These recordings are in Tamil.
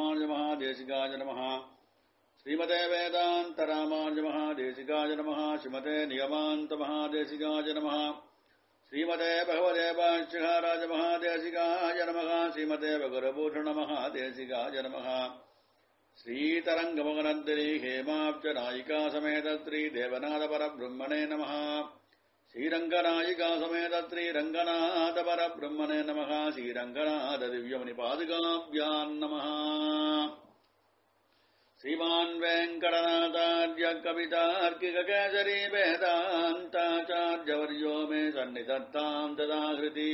ராமானுஜ மகாதேசிகாய நமः ஸ்ரீமதே வேதாந்த ராமானுஜ மகாதேசிகாய நமः ஸ்ரீமதே நியமாந்த மகாதேசிகாய நமः ஸ்ரீமதே பகவதே பாஷ்யகாராஜ மகாதேசிகாய நமः ஸ்ரீமதே பகுரபூஷண மகாதேசிகாய நமः श्रीतरङ्गमगनन्दिनी हेमाब्ज नायिका समेत श्रीदेवनाथपरब्रह्मणे नमः श्रीरङ्गनायिका समेत श्रीरङ्गनाथपरब्रह्मणे नमः श्रीरङ्गनाथदिव्यमणिपादुकाभ्याम् नमः श्रीमान् वेङ्कटनाथार्य कवितार्किककेसरी वेदान्ताचार्यवर्यो मे सन्निधत्ताम् तदाहृति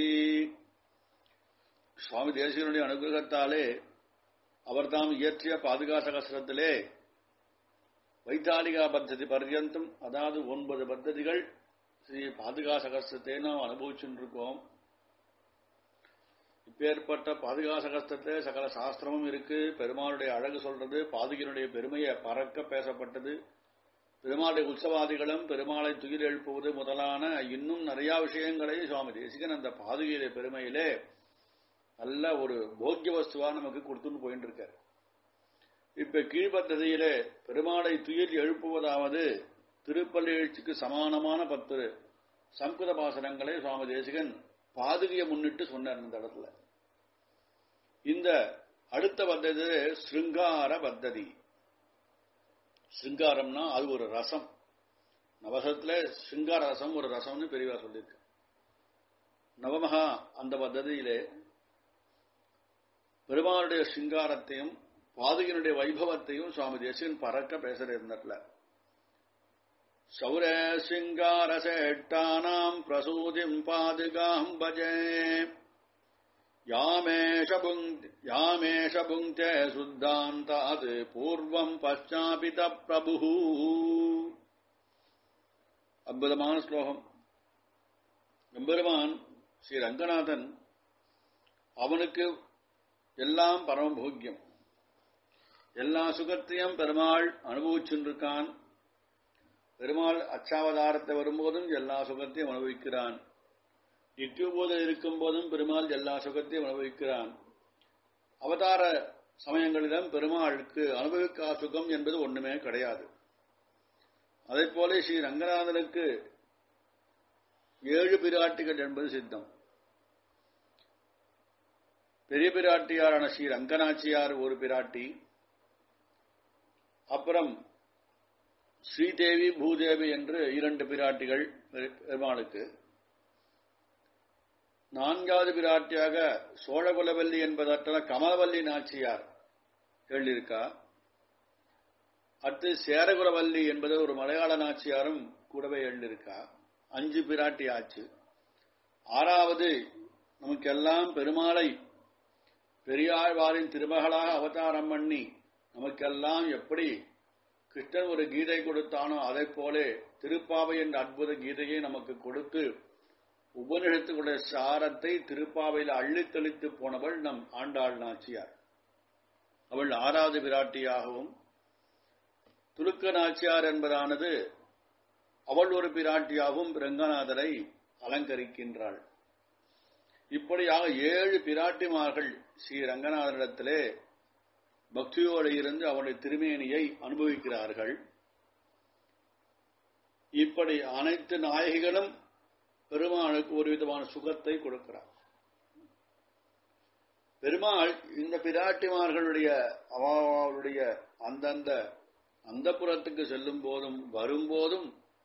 சுவாமி தேசியனுடைய அனுகிரகத்தாலே அவர்தாம் இயற்றிய பாதுகா சகசிரத்திலே வைத்தாலிகா பத்ததி பர்யந்தம் அதாவது ஒன்பது பத்ததிகள் ஸ்ரீ பாதுகா சகசிரத்தை நாம் அனுபவிச்சுருக்கோம் இப்பேற்பட்ட பாதுகா சகஸ்திரத்திலே சகல சாஸ்திரமும் இருக்கு பெருமாளுடைய அழகு சொல்றது பாதுகையினுடைய பெருமையை பறக்க பேசப்பட்டது பெருமாளுடைய உற்சவாதிகளும் பெருமாளை துயில் எழுப்புவது முதலான இன்னும் நிறைய விஷயங்களை சுவாமி தேசிகன் அந்த பாதுகையிலே பெருமையிலே நல்ல ஒரு போக்கிய வஸ்துவா நமக்கு கொடுத்துன்னு போயிட்டு இருக்காரு இப்ப கீழ்பத்ததியிலே பெருமாளை துயில் எழுப்புவதாவது திருப்பள்ளி எழுச்சிக்கு சமானமான பத்து சம்ஸ்கிருத பாசனங்களை சுவாமி தேசிகன் பாதுகையை முன்னிட்டு சொன்னார் இந்த இடத்துல இந்த அடுத்த பத்ததி ஸ்ருங்கார பத்ததி ஸ்ருங்காரம்னா அது ஒரு ரசம் நவசத்துல ஸ்ருங்கார ரசம் ஒரு ரசம்னு பெரியவா சொல்லியிருக்கு நவமகா அந்த பத்ததியிலே பெருமாளுடைய சிங்காரத்தையும் பாதுகையினுடைய வைபவத்தையும் சுவாமி தேசிகன் பறக்க பேசுற இருந்தட்ல சௌர சிங்கார சேட்டானாம் பிரசூதிம் பாதுகாம் பஜே யாமேஷ புங்கே சுத்தாந்தாத் பூர்வம் பச்சாபித பிரபு அற்புதமான ஸ்லோகம் எம்பெருமான் ஸ்ரீ ரங்கநாதன் அவனுக்கு எல்லாம் பரமபோக்கியம் எல்லா சுகத்தையும் பெருமாள் அனுபவிச்சுருக்கான் பெருமாள் அச்சாவதாரத்தை வரும்போதும் எல்லா சுகத்தையும் அனுபவிக்கிறான் நித்தியபோது இருக்கும் போதும் பெருமாள் எல்லா சுகத்தையும் அனுபவிக்கிறான் அவதார சமயங்களிலும் பெருமாளுக்கு அனுபவிக்கா சுகம் என்பது ஒண்ணுமே கிடையாது அதே போல ஸ்ரீ ரங்கநாதனுக்கு ஏழு பிராட்டிகள் என்பது சித்தம் பெரிய பிராட்டியாரான ஸ்ரீ ரங்கநாச்சியார் ஒரு பிராட்டி அப்புறம் ஸ்ரீதேவி பூதேவி என்று இரண்டு பிராட்டிகள் பெருமாளுக்கு நான்காவது பிராட்டியாக சோழகுலவல்லி என்பதற்ற கமலவல்லி நாச்சியார் எழுதியிருக்கா அடுத்து சேரகுலவல்லி என்பது ஒரு மலையாள நாச்சியாரும் கூடவே எழுதியிருக்கா அஞ்சு பிராட்டி ஆச்சு ஆறாவது நமக்கெல்லாம் பெருமாளை பெரியாழ்வாரின் திருமகளாக அவதாரம் பண்ணி நமக்கெல்லாம் எப்படி கிருஷ்ணன் ஒரு கீதை கொடுத்தானோ அதை போலே திருப்பாவை என்ற அற்புத கீதையை நமக்கு கொடுத்து உபநிஷத்துடைய சாரத்தை திருப்பாவையில் அள்ளித் தெளித்து போனவள் நம் ஆண்டாள் நாச்சியார் அவள் ஆறாவது பிராட்டியாகவும் துலுக்க நாச்சியார் என்பதானது அவள் ஒரு பிராட்டியாகவும் ரங்கநாதரை அலங்கரிக்கின்றாள் இப்படியாக ஏழு பிராட்டிமார்கள் ஸ்ரீ ரங்கநாதனிடத்திலே பக்தியோடு இருந்து அவருடைய திருமேனியை அனுபவிக்கிறார்கள் இப்படி அனைத்து நாயகிகளும் பெருமாளுக்கு ஒரு விதமான சுகத்தை கொடுக்கிறார் பெருமாள் இந்த பிராட்டிமார்களுடைய அவருடைய அந்தந்த அந்த புறத்துக்கு செல்லும் போதும் வரும்போதும்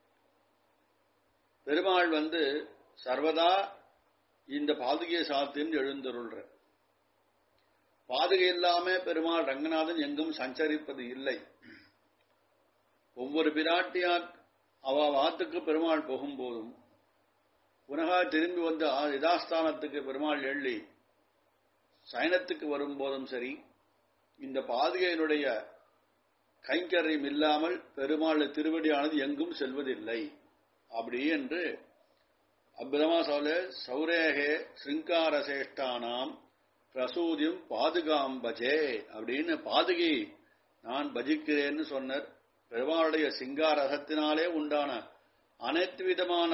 பெருமாள் வந்து சர்வதா இந்த பாதுகையை சாத்தின்னு எழுந்தருள்ற பாதுகை இல்லாம பெருமாள் ரங்கநாதன் எங்கும் சஞ்சரிப்பது இல்லை ஒவ்வொரு பிராட்டியார் அவ வாத்துக்கு பெருமாள் போகும்போதும் புனகா திரும்பி வந்து யதாஸ்தானத்துக்கு பெருமாள் எள்ளி சயனத்துக்கு வரும்போதும் சரி இந்த பாதுகையினுடைய கைங்கரியம் இல்லாமல் பெருமாள் திருவடியானது எங்கும் செல்வதில்லை அப்படி என்று அற்புதமா சொல்ல சௌரேகே சிருங்காரசேஷ்டானாம் பிரசூதியும் பாதுகாம் பஜே அப்படின்னு பாதுகை நான் பஜிக்கிறேன்னு சொன்னார் பெருமாளுடைய சிங்காரசத்தினாலே உண்டான அனைத்து விதமான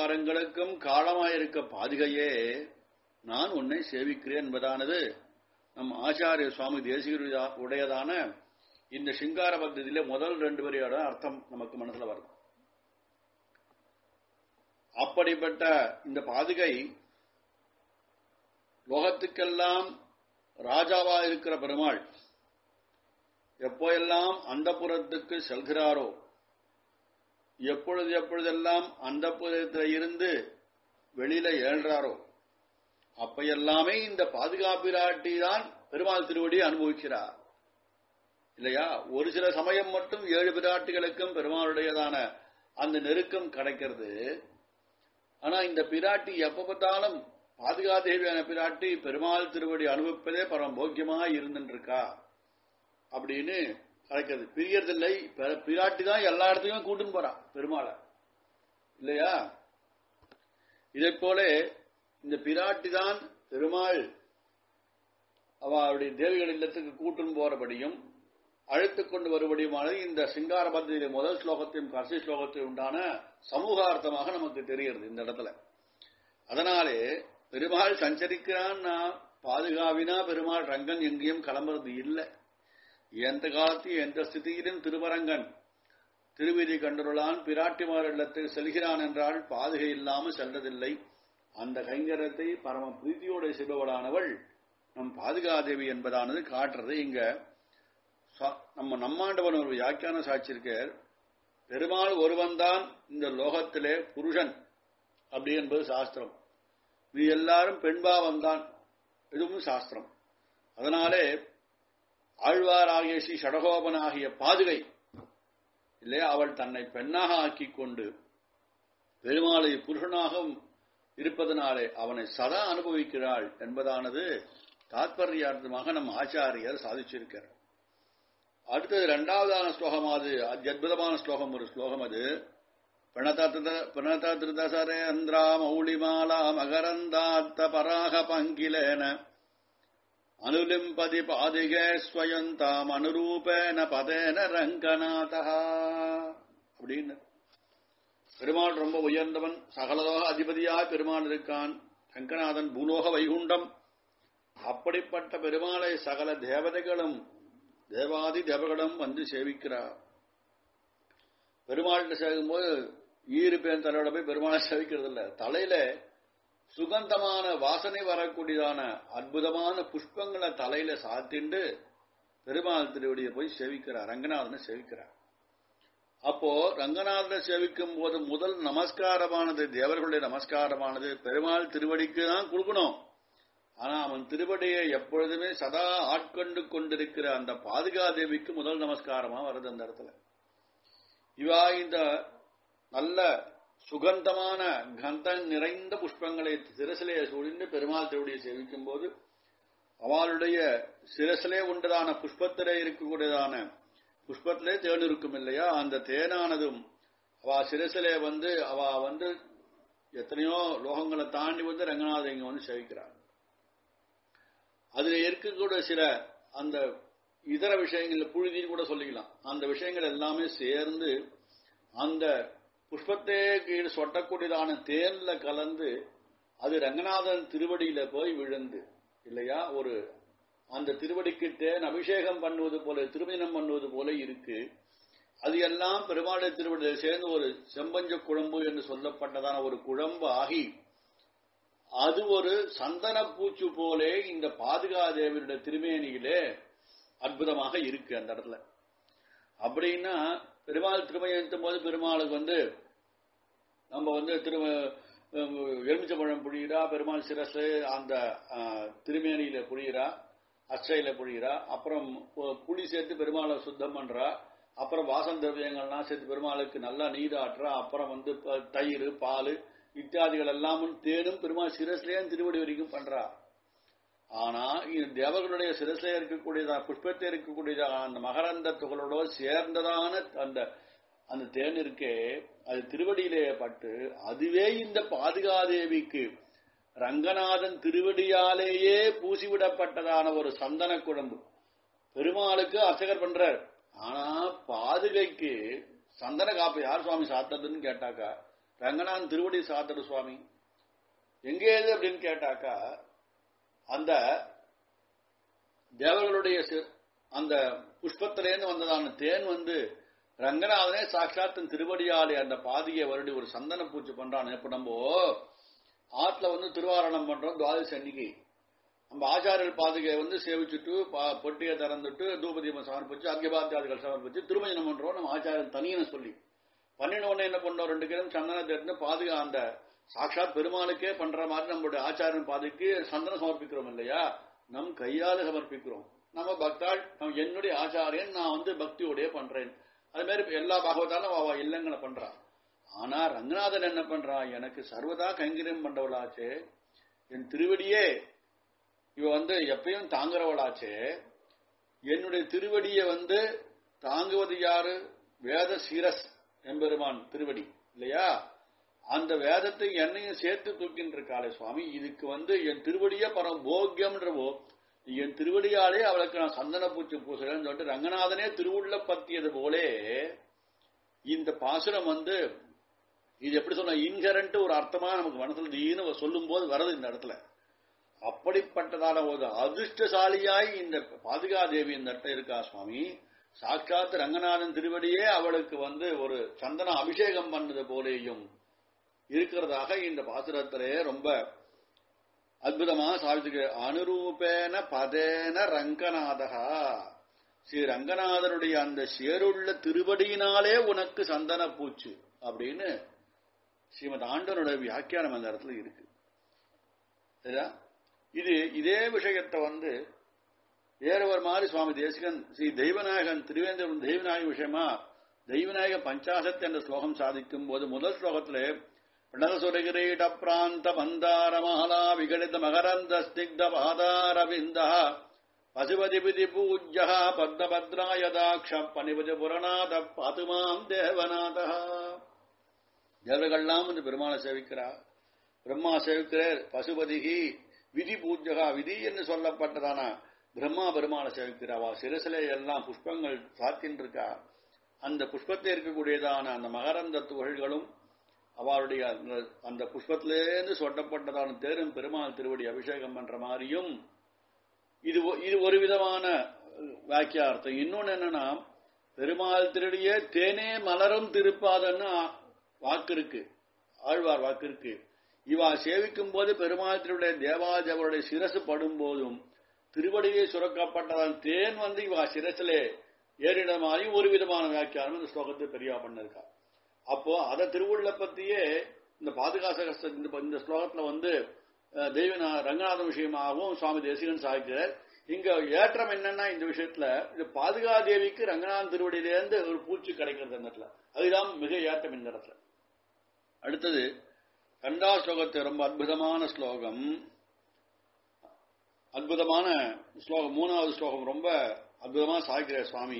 வியாபாரங்களுக்கும் காலமாயிருக்க பாதுகையே நான் உன்னை சேவிக்கிறேன் என்பதானது நம் ஆச்சாரிய சுவாமி தேசிக உடையதான இந்த சிங்கார பக்தியில முதல் ரெண்டு வரியோட அர்த்தம் நமக்கு மனசுல வருது அப்படிப்பட்ட இந்த பாதுகை லோகத்துக்கெல்லாம் ராஜாவா இருக்கிற பெருமாள் எப்போ எல்லாம் அந்த புறத்துக்கு செல்கிறாரோ எப்பொழுது எப்பொழுதெல்லாம் அந்த புறத்தில் இருந்து வெளியில ஏழ்றாரோ அப்ப எல்லாமே இந்த பாதுகாப்பிராட்டி தான் பெருமாள் திருவடியை அனுபவிக்கிறார் இல்லையா ஒரு சில சமயம் மட்டும் ஏழு பிராட்டிகளுக்கும் பெருமாளுடையதான அந்த நெருக்கம் கிடைக்கிறது ஆனா இந்த பிராட்டி எப்ப பார்த்தாலும் பாதுகாதேவியான பிராட்டி பெருமாள் திருவடி அனுபவிப்பதே பரம்போக்கியமா இருந்துருக்கா அப்படின்னு கிடைக்கிறது பிரியறதில்லை பிராட்டி தான் எல்லா இடத்துக்கும் கூட்டுன்னு போறா பெருமாளை இல்லையா இதை போல இந்த பிராட்டி தான் பெருமாள் அவருடைய தேவிகள் இல்லத்துக்கு கூட்டுன்னு போறபடியும் அழைத்து கொண்டு வருபடியுமானது இந்த சிங்கார பத்திரிகை முதல் ஸ்லோகத்தையும் கடைசி ஸ்லோகத்தையும் உண்டான சமூகார்த்தமாக நமக்கு தெரிகிறது இந்த இடத்துல அதனாலே பெருமாள் சஞ்சரிக்கிறான்னா பாதுகாவினா பெருமாள் ரங்கன் எங்கேயும் கிளம்புறது இல்லை எந்த காலத்தையும் எந்த ஸ்திதியிலும் திருவரங்கன் திருவிதி கண்டுள்ளான் பிராட்டிமார் இல்லத்தில் செல்கிறான் என்றால் பாதுகை இல்லாமல் செல்வதில்லை அந்த கைங்கரத்தை பரம பிரீத்தியோட செய்பவளானவள் நம் பாதுகாதேவி என்பதானது காட்டுறது இங்க நம்ம நம்மாண்டவன் ஒரு வியாக்கியான சாட்சியிருக்கார் பெருமாள் ஒருவன் தான் இந்த லோகத்திலே புருஷன் அப்படி என்பது சாஸ்திரம் நீ எல்லாரும் பெண்பாவம் தான் இதுவும் சாஸ்திரம் அதனாலே ஆழ்வார் ஆகிய ஸ்ரீ ஷடகோபன் ஆகிய பாதுகை இல்லையா அவள் தன்னை பெண்ணாக ஆக்கிக் கொண்டு பெருமாளை புருஷனாகவும் இருப்பதனாலே அவனை சதா அனுபவிக்கிறாள் என்பதானது தாத்பரியார்த்தமாக நம் ஆச்சாரியர் சாதிச்சிருக்கிறார் அடுத்தது இரண்டாவதான ஸ்லோகம் அது அத்புதமான ஸ்லோகம் ஒரு ஸ்லோகம் அது பிரணதத்ருதசரேந்திரா மௌளிமாலா மகரந்தாத்த பராக பங்கிலேன அனுலிம்பதி பாதிகே ஸ்வயந்தாம் அனுரூபேன பதேன ரங்கநாதா அப்படின்னு பெருமாள் ரொம்ப உயர்ந்தவன் சகலலோக அதிபதியாய் பெருமாள் இருக்கான் ரங்கநாதன் பூலோக வைகுண்டம் அப்படிப்பட்ட பெருமாளை சகல தேவதைகளும் தேவாதி தேவர்களும் வந்து சேவிக்கிறார் பெருமாள்கிட்ட சேவிக்கும்போது ஈரு பேன் தலையோட போய் பெருமாளை சேவிக்கிறது இல்ல தலையில சுகந்தமான வாசனை வரக்கூடியதான அற்புதமான புஷ்பங்களை தலையில சாத்திண்டு பெருமாள் திருவடியை போய் சேவிக்கிறார் ரங்கநாதனை சேவிக்கிறார் அப்போ ரங்கநாதனை சேவிக்கும் போது முதல் நமஸ்காரமானது தேவர்களுடைய நமஸ்காரமானது பெருமாள் திருவடிக்கு தான் கொடுக்கணும் ஆனா அவன் திருவடியை எப்பொழுதுமே சதா ஆட்கொண்டு கொண்டிருக்கிற அந்த பாதுகாதேவிக்கு முதல் நமஸ்காரமா வருது அந்த இடத்துல இவா இந்த நல்ல சுகந்தமான கந்தம் நிறைந்த புஷ்பங்களை சிரசிலே சூழ்ந்து பெருமாள் திருவடியை சேவிக்கும் போது அவளுடைய சிரசிலே உண்டதான புஷ்பத்திலே இருக்கக்கூடியதான புஷ்பத்திலே தேன் இருக்கும் இல்லையா அந்த தேனானதும் அவ சிரசிலே வந்து அவ வந்து எத்தனையோ லோகங்களை தாண்டி வந்து ரங்கநாதன் இங்க வந்து சேவிக்கிறார் அதுல இருக்கக்கூடிய சில அந்த இதர விஷயங்கள் புழுதின்னு கூட சொல்லிக்கலாம் அந்த விஷயங்கள் எல்லாமே சேர்ந்து அந்த புஷ்பத்தே கீழ் சொட்டக்கூடியதான தேன்ல கலந்து அது ரங்கநாதன் திருவடியில போய் விழுந்து இல்லையா ஒரு அந்த திருவடிக்கு தேன் அபிஷேகம் பண்ணுவது போல திருமணம் பண்ணுவது போல இருக்கு அது எல்லாம் பெருமாளை திருவடியில் சேர்ந்து ஒரு செம்பஞ்ச குழம்பு என்று சொல்லப்பட்டதான ஒரு குழம்பு ஆகி அது ஒரு சந்தன பூச்சு போலே இந்த பாதுகாதேவனுடைய திருமேனியிலே அற்புதமாக இருக்கு அந்த இடத்துல அப்படின்னா பெருமாள் திருமயத்தும் போது பெருமாளுக்கு வந்து நம்ம வந்து திரு எலுமிச்சம்பழம் புழியிறா பெருமாள் சிரசு அந்த திருமேனியில புழியிறா அச்சையில புழியிறா அப்புறம் புளி சேர்த்து பெருமாளை சுத்தம் பண்றா அப்புறம் வாசன் திரவியங்கள்லாம் சேர்த்து பெருமாளுக்கு நல்லா நீராட்டுறா அப்புறம் வந்து தயிர் பால் இத்தியாதிகள் எல்லாமும் தேனும் பெருமாள் சிரஸ்லேயும் திருவடி வரைக்கும் பண்றா ஆனா இது தேவர்களுடைய சிரசில இருக்கக்கூடியதா புஷ்பத்தை இருக்கக்கூடியதா அந்த மகரந்த துகளோட சேர்ந்ததான அந்த அந்த தேன் இருக்கே அது திருவடியிலே பட்டு அதுவே இந்த பாதுகாதேவிக்கு ரங்கநாதன் திருவடியாலேயே பூசிவிடப்பட்டதான ஒரு சந்தன குழம்பு பெருமாளுக்கு அர்ச்சகர் பண்றார் ஆனா பாதுகைக்கு சந்தன காப்பு யார் சுவாமி சாத்ததுன்னு கேட்டாக்கா ரங்கநாதன் திருவடி சாத்தரு சுவாமி எங்கே அப்படின்னு கேட்டாக்கா அந்த தேவர்களுடைய சி- அந்த புஷ்பத்திலேருந்து வந்ததான தேன் வந்து ரங்கநாதனே சாட்சாத்தின் திருவடியாலே அந்த பாதியை வருடி ஒரு சந்தன பூச்சி பண்றான் இப்ப நம்ம ஆத்துல வந்து திருவாரணம் பண்றோம் துவாதசி அன்னைக்கு நம்ம ஆச்சாரியர் பாதுகையை வந்து சேவிச்சுட்டு பா- பொட்டியை திறந்துட்டு தூபதீபம் சமர்ப்பிச்சு அர்க்கபாத்தியாதிகள் சமர்ப்பிச்சு திருமஞ்சனம் பண்றோம் நம்ம ஆச்சாரியன் தனியனை சொல்லி பண்ணின உடனே என்ன பண்ணோம் ரெண்டு பேரும் சந்தனத்தை எடுத்து பாதுகா அந்த சாட்சாத் பெருமாளுக்கே பண்ற மாதிரி நம்மளுடைய ஆச்சாரியன் பாதுக்கு சந்தனம் சமர்ப்பிக்கிறோம் இல்லையா நம் கையால சமர்ப்பிக்கிறோம் நம்ம பக்தாள் நம்ம என்னுடைய ஆச்சாரியன் நான் வந்து பக்தியோடய பண்றேன் அது மாதிரி இப்ப எல்லா பாகவதாலும் அவ இல்லங்களை பண்றா ஆனா ரங்கநாதன் என்ன பண்றான் எனக்கு சர்வதா கைங்கரியம் பண்றவளாச்சே என் திருவடியே இவ வந்து எப்பயும் தாங்குறவளாச்சே என்னுடைய திருவடியை வந்து தாங்குவது யாரு வேத சீரஸ் எம்பெருமான் திருவடி இல்லையா அந்த வேதத்தை என்னையும் சேர்த்து தூக்கின்ற இருக்காளே சுவாமி இதுக்கு வந்து என் திருவடியே பரம் போக்கியம்ன்றவோ என் திருவடியாலே அவளுக்கு நான் சந்தன பூச்சி பூசுறேன்னு சொல்லிட்டு ரங்கநாதனே திருவுள்ள பத்தியது போலே இந்த பாசுரம் வந்து இது எப்படி சொன்ன இன்கரண்ட் ஒரு அர்த்தமா நமக்கு மனசுல தீனு சொல்லும் போது வருது இந்த இடத்துல அப்படிப்பட்டதான ஒரு அதிர்ஷ்டசாலியாய் இந்த பாதுகாதேவி இந்த இடத்துல இருக்கா சுவாமி சாட்சாத் ரங்கநாதன் திருவடியே அவளுக்கு வந்து ஒரு சந்தன அபிஷேகம் பண்ணது போலேயும் இருக்கிறதாக இந்த பாசுரத்திலே ரொம்ப அற்புதமா சாவித்துக்கு அனுரூபேன பதேன ரங்கநாதகா ஸ்ரீ ரங்கநாதனுடைய அந்த சேருள்ள திருவடியினாலே உனக்கு சந்தன பூச்சு அப்படின்னு ஸ்ரீமத் ஆண்டவனுடைய வியாக்கியானம் அந்த இடத்துல இருக்கு சரியா? இது இதே விஷயத்தை வந்து வேற ஒரு மாதிரி சுவாமி தேசிகன் ஸ்ரீ தெய்வநாயகன் திருவேந்திரன் தெய்வநாயக விஷயமா தெய்வநாயக பஞ்சாசத் என்ற ஸ்லோகம் சாதிக்கும் போது முதல் ஸ்லோகத்திலே பிரணதசுரகிரீட பிராந்த மந்தார மகளா விகடித மகரந்த ஸ்னிக்த பாதாரவிந்த பசுபதிபிதி பூஜ்ய பத்மபத்ராயதாட்ச பணிபதி புரநாத பாதுமாம் தேவநாத தேவர்கள்லாம் இந்த பெருமாளை சேவிக்கிறா பிரம்மா சேவிக்கிறார் பசுபதிகி விதி பூஜ்யகா விதி என்று சொல்லப்பட்டதான பிரம்மா பெருமாளை சேவிக்கிறாவா சிறுசிலை எல்லாம் புஷ்பங்கள் சாத்தின் இருக்கா அந்த புஷ்பத்தில் இருக்கக்கூடியதான அந்த மகரந்த துகள்களும் அவருடைய அந்த- அந்த புஷ்பத்திலேருந்து சொட்டப்பட்டதான தேரும் பெருமாள் திருவடி அபிஷேகம் பண்ற மாதிரியும் இது ஒ- இது ஒரு விதமான அஹ், வாக்கியார்த்தம் இன்னொன்னு என்னன்னா பெருமாள் திருடியே தேனே மலரும் திருப்பாதன்னு ஆ- வாக்கு இருக்கு ஆழ்வார் வாக்கு இருக்கு இவா சேவிக்கும் போது பெருமாள் திருடைய தேவாதேவருடைய சிரசு படும் போதும் திருவடியே சுரக்கப்பட்டதால் தேன் வந்து இவா சிரசிலே ஏறின மாதிரி ஒரு விதமான வியாக்கியானம் இந்த ஸ்லோகத்தை பெரியா பண்ணிருக்கா அப்போ அத திருவுள்ள பத்தியே இந்த பாதுகாச இந்த இந்த ஸ்லோகத்துல வந்து அஹ், தெய்வ ரங்கநாத விஷயமாகவும் சுவாமி தேசிகன் சாதிக்கிறார் இங்க ஏற்றம் என்னன்னா இந்த விஷயத்துல இது பாதுகாதேவிக்கு ரங்கநாதன் திருவடியிலேருந்து ஒரு பூச்சி கிடைக்கிறது இந்த இடத்துல அதுதான் மிக ஏற்றம் இந்த இடத்துல அடுத்தது கண்டா ஸ்லோகத்தை ரொம்ப அற்புதமான ஸ்லோகம் அற்புதமான ஸ்லோகம் மூணாவது ஸ்லோகம் ரொம்ப அற்புதமா சாய்க்கிற சுவாமி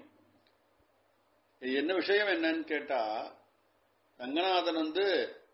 இது என்ன விஷயம் என்னன்னு கேட்டா ரங்கநாதன் வந்து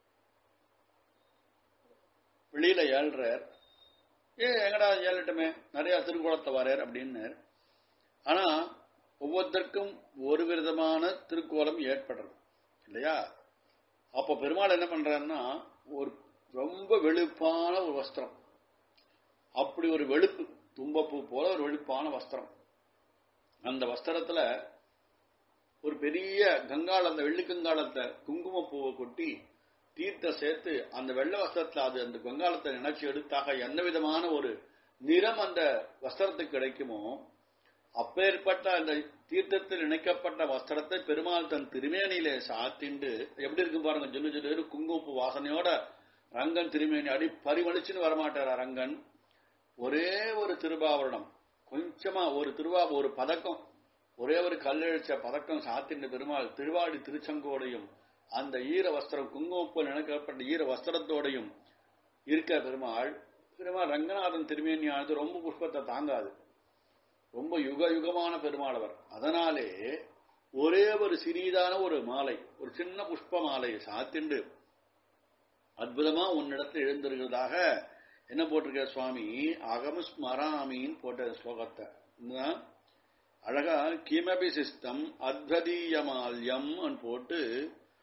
வெளியில ஏழ்றார் ஏ எங்கடா ஏழட்டுமே நிறைய திருக்குளத்தை வரார் அப்படின்னு ஆனா ஒவ்வொருத்தருக்கும் ஒரு விதமான திருக்கோலம் ஏற்படுறது இல்லையா அப்ப பெருமாள் என்ன பண்றாருன்னா ஒரு ரொம்ப வெளுப்பான ஒரு வஸ்திரம் அப்படி ஒரு வெளுப்பு தும்பப்பூ போல ஒரு வெளுப்பான வஸ்திரம் அந்த வஸ்திரத்துல ஒரு பெரிய கங்காள அந்த வெள்ளி கங்காளத்தை குங்குமப்பூவை கொட்டி தீர்த்த சேர்த்து அந்த வெள்ளை வஸ்திரத்துல அது அந்த கங்காளத்தை நினைச்சு எடுத்தாக என்ன விதமான ஒரு நிறம் அந்த வஸ்திரத்துக்கு கிடைக்குமோ அப்பேற்பட்ட அந்த தீர்த்தத்தில் இணைக்கப்பட்ட வஸ்திரத்தை பெருமாள் தன் திருமேனியிலே சாத்திண்டு எப்படி இருக்கும் பாருங்க ஜொல்லு ஜொல்லு குங்குமப்பு வாசனையோட ரங்கன் திருமேனி அடி பரிமளிச்சுன்னு வரமாட்டாரா ரங்கன் ஒரே ஒரு திருபாவரணம் கொஞ்சமா ஒரு திருவா ஒரு பதக்கம் ஒரே ஒரு கல்லெழுச்ச பதக்கம் சாத்தின்ற பெருமாள் திருவாடி திருச்சங்கோடையும் அந்த ஈர வஸ்திரம் குங்குமப்பு நினைக்கப்பட்ட ஈர வஸ்திரத்தோடையும் இருக்க பெருமாள் பெருமாள் ரங்கநாதன் திருமேனியானது ரொம்ப புஷ்பத்தை தாங்காது ரொம்ப யுக யுகமான பெருமாள் அவர் அதனாலே ஒரே ஒரு சிறிதான ஒரு மாலை ஒரு சின்ன புஷ்ப மாலையை சாத்திண்டு அற்புதமா உன்னிடத்தில் எழுந்திருக்கிறதாக என்ன போட்டிருக்க சுவாமி அகம் ஸ்மராமின்னு போட்ட ஸ்லோகத்தை இதுதான் அழகா கிமபி சிஸ்டம் அத்வதீயமால்யம் போட்டு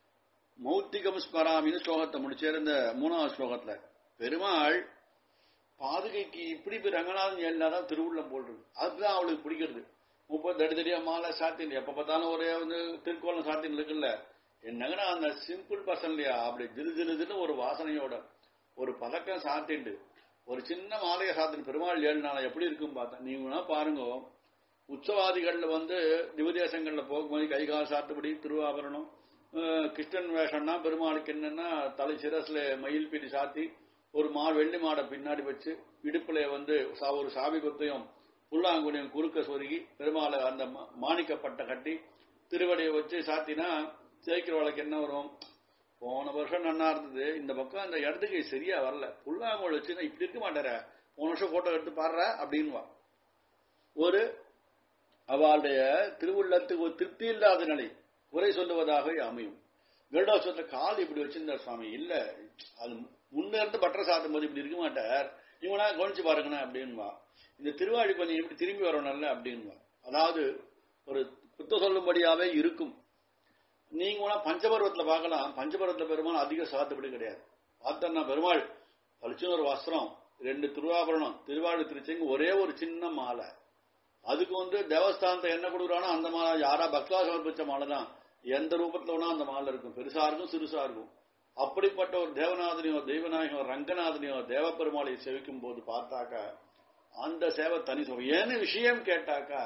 மௌத்திகம் ஸ்மராமின்னு ஸ்லோகத்தை முடிச்சேர் இந்த மூணாவது ஸ்லோகத்துல பெருமாள் பாதுகைக்கு இப்படி இப்படி ரங்கநாதன் ஏழினாதான் திருவுள்ளம் போடுறது அதுதான் அவளுக்கு பிடிக்கிறது முப்பது தடி தடியா மாலை சாத்தின் எப்ப பார்த்தாலும் ஒரே வந்து திருக்கோலம் சாத்தின் இருக்குல்ல என்னங்கன்னா அந்த சிம்பிள் பர்சன் இல்லையா அப்படி திரு திரு திரு ஒரு வாசனையோட ஒரு பதக்கம் சாத்திண்டு ஒரு சின்ன மாலையை சாத்தின் பெருமாள் ஏழு நாள் எப்படி இருக்கும் பார்த்தா நீங்க பாருங்க உற்சவாதிகள்ல வந்து திவதேசங்கள்ல போகும்போது கை கால் சாத்துபடி திருவாபரணம் அஹ், கிருஷ்ணன் வேஷம்னா பெருமாளுக்கு என்னன்னா தலை சிரஸ்ல மயில் பிடி சாத்தி ஒரு மா வெள்ளி மாடை பின்னாடி வச்சு இடுப்புல வந்து சா- ஒரு சாவி கொத்தையும் புல்லாங்குடியும் குறுக்க சொருகி பெருமாளை அந்த மா- மாணிக்கப்பட்ட கட்டி திருவடியை வச்சு சாத்தினா சேர்க்கிறவளுக்கு என்ன வரும் போன வருஷம் நன்னா இருந்தது இந்த பக்கம் அந்த இடத்துக்கு சரியா வரல புல்லாங்குழல் வச்சு நான் இப்படி இருக்க மாட்டேற போன வருஷம் போட்டோ எடுத்து பாடுற அப்படின்வா ஒரு அவளுடைய திருவுள்ளத்துக்கு ஒரு திருப்தி இல்லாத நிலை குறை சொல்லுவதாக அமையும் கருடாசுரத்துல கால் இப்படி வச்சிருந்தார் சுவாமி இல்ல அது முன்ன இருந்து பட்டரை சாத்தும் போது இப்படி இருக்க மாட்டார் இவனா கவனிச்சு பாருங்கண்ணா அப்படின்வா இந்த திருவாழி கொஞ்சம் இப்படி திரும்பி வரணும்ல அப்படின்வா அதாவது ஒரு குத்த சொல்லும்படியாவே இருக்கும் நீங்க வேணா பஞ்சபர்வத்துல பார்க்கலாம் பஞ்சபர்வத்துல பெருமாள் அதிக சாத்துப்படி கிடையாது பார்த்தோம்னா பெருமாள் பளிச்சுன்னு ஒரு வஸ்திரம் ரெண்டு திருவாபரணம் திருவாழி திருச்செங்க ஒரே ஒரு சின்ன மாலை அதுக்கு வந்து தேவஸ்தானத்தை என்ன கொடுக்குறானோ அந்த மாலை யாரா பக்தா சமர்ப்பிச்ச மாலை தான் எந்த ரூபத்துல வேணா அந்த மாலை இருக்கும் பெருசா இருக்கும் சிறுசா இருக்கும் அப்படிப்பட்ட ஒரு தேவநாதனையோ தெய்வநாயகோ ரங்கநாதனையோ தேவப்பெருமாளையை செவிக்கும் போது பார்த்தாக்கா அந்த சேவை தனி சுகம் ஏன்னு விஷயம் கேட்டாக்கா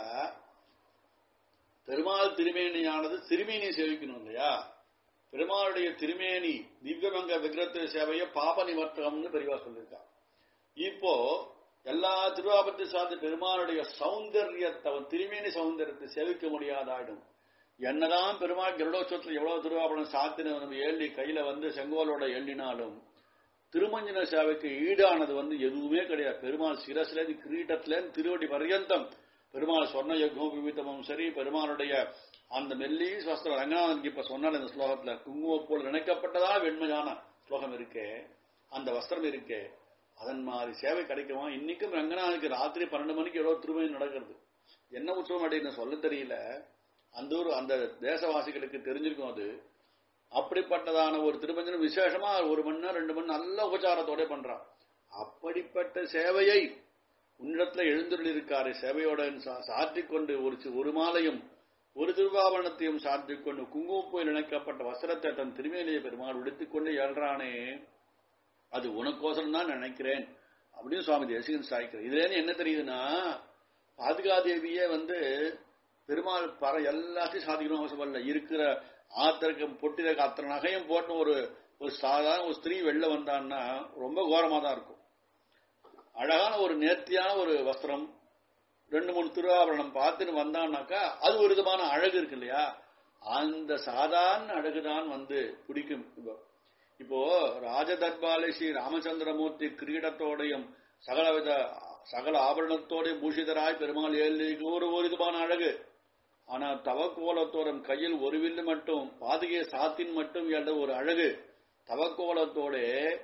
பெருமாள் திருமேனியானது திருமேனி சேவிக்கணும் இல்லையா பெருமாளுடைய திருமேனி திவ்யமங்க விக்கிரத்து சேவைய பாப நிவர்த்தகம்னு பெரியவா சொல்லியிருக்கா இப்போ எல்லா திருவாபத்தை சார்ந்த பெருமாளுடைய சௌந்தரியத்தை அவன் திருமேனி சௌந்தரியத்தை சேவிக்க முடியாதாயிடும் என்னதான் பெருமாள் கருடோற்சவத்தில் எவ்வளவு திருவாபரணம் சாத்தின நம்ம ஏள்ளி கையில வந்து செங்கோலோட எள்ளினாலும் திருமஞ்சன சேவைக்கு ஈடானது வந்து எதுவுமே கிடையாது பெருமாள் சிரஸ்ல இருந்து கிரீட்டத்துல இருந்து திருவடி பர்யந்தம் பெருமாள் சொன்ன யக்னோ விவிதமும் சரி பெருமாளுடைய அந்த மெல்லி வஸ்திரம் ரங்கநாதனுக்கு இப்ப சொன்ன இந்த ஸ்லோகத்துல குங்குமம் போல் நினைக்கப்பட்டதா வெண்மையான ஸ்லோகம் இருக்கே அந்த வஸ்திரம் இருக்கே அதன் மாதிரி சேவை கிடைக்குமா இன்னைக்கும் ரங்கநாதனுக்கு ராத்திரி பன்னெண்டு மணிக்கு ஏதோ திருமணம் நடக்கிறது என்ன உற்சவம் அப்படின்னு சொல்ல தெரியல அந்த ஊர் அந்த தேசவாசிகளுக்கு தெரிஞ்சிருக்கும் அது அப்படிப்பட்டதான ஒரு திருமஞ்சனம் விசேஷமா ஒரு மணி நேரம் ரெண்டு மணி நேரம் நல்ல உபச்சாரத்தோட பண்றான் அப்படிப்பட்ட சேவையை உன்னிடத்துல எழுந்துள்ள இருக்காரு சேவையோட சா- சாற்றிக் கொண்டு ஒரு சி- ஒரு மாலையும் ஒரு திருவாபரணத்தையும் சாற்றிக் கொண்டு குங்குமப்போயில் இணைக்கப்பட்ட வஸ்திரத்தை தன் திருமேனியை பெருமாள் உடுத்திக் கொண்டு ஏழ்றானே அது உனக்கோசரம் தான் நினைக்கிறேன் அப்படின்னு சுவாமி தேசிகன் சாய்க்கிறார் இதுல இருந்து என்ன தெரியுதுன்னா பாதுகாதேவியே வந்து பெருமாள் பற எல்லாத்தையும் சாதிக்கணும் அவசியம் இல்லை இருக்கிற ஆத்திரக்கு பொட்டில அத்தனை நகையும் போட்டு ஒரு ஒரு சாதாரண ஒரு ஸ்திரீ வெளில வந்தான்னா ரொம்ப கோரமா தான் இருக்கும் அழகான ஒரு நேர்த்தியான ஒரு வஸ்திரம் ரெண்டு மூணு திருவாபரணம் பார்த்துட்டு வந்தான்னாக்கா அது ஒரு விதமான அழகு இருக்கு இல்லையா அந்த சாதாரண அழகுதான் வந்து பிடிக்கும் இப்போ இப்போ ராஜதர்பாலை ஸ்ரீ ராமச்சந்திரமூர்த்தி கிரீடத்தோடையும் சகலவித சகல ஆபரணத்தோடையும் பூஷிதராய் பெருமாள் ஏழுக்கு ஒரு ஒரு விதமான அழகு ஆனா தவக்கோலத்தோடும் கையில் ஒரு வில்லு மட்டும் பாதுகை சாத்தின் மட்டும் என்ற ஒரு அழகு தவக்கோலத்தோட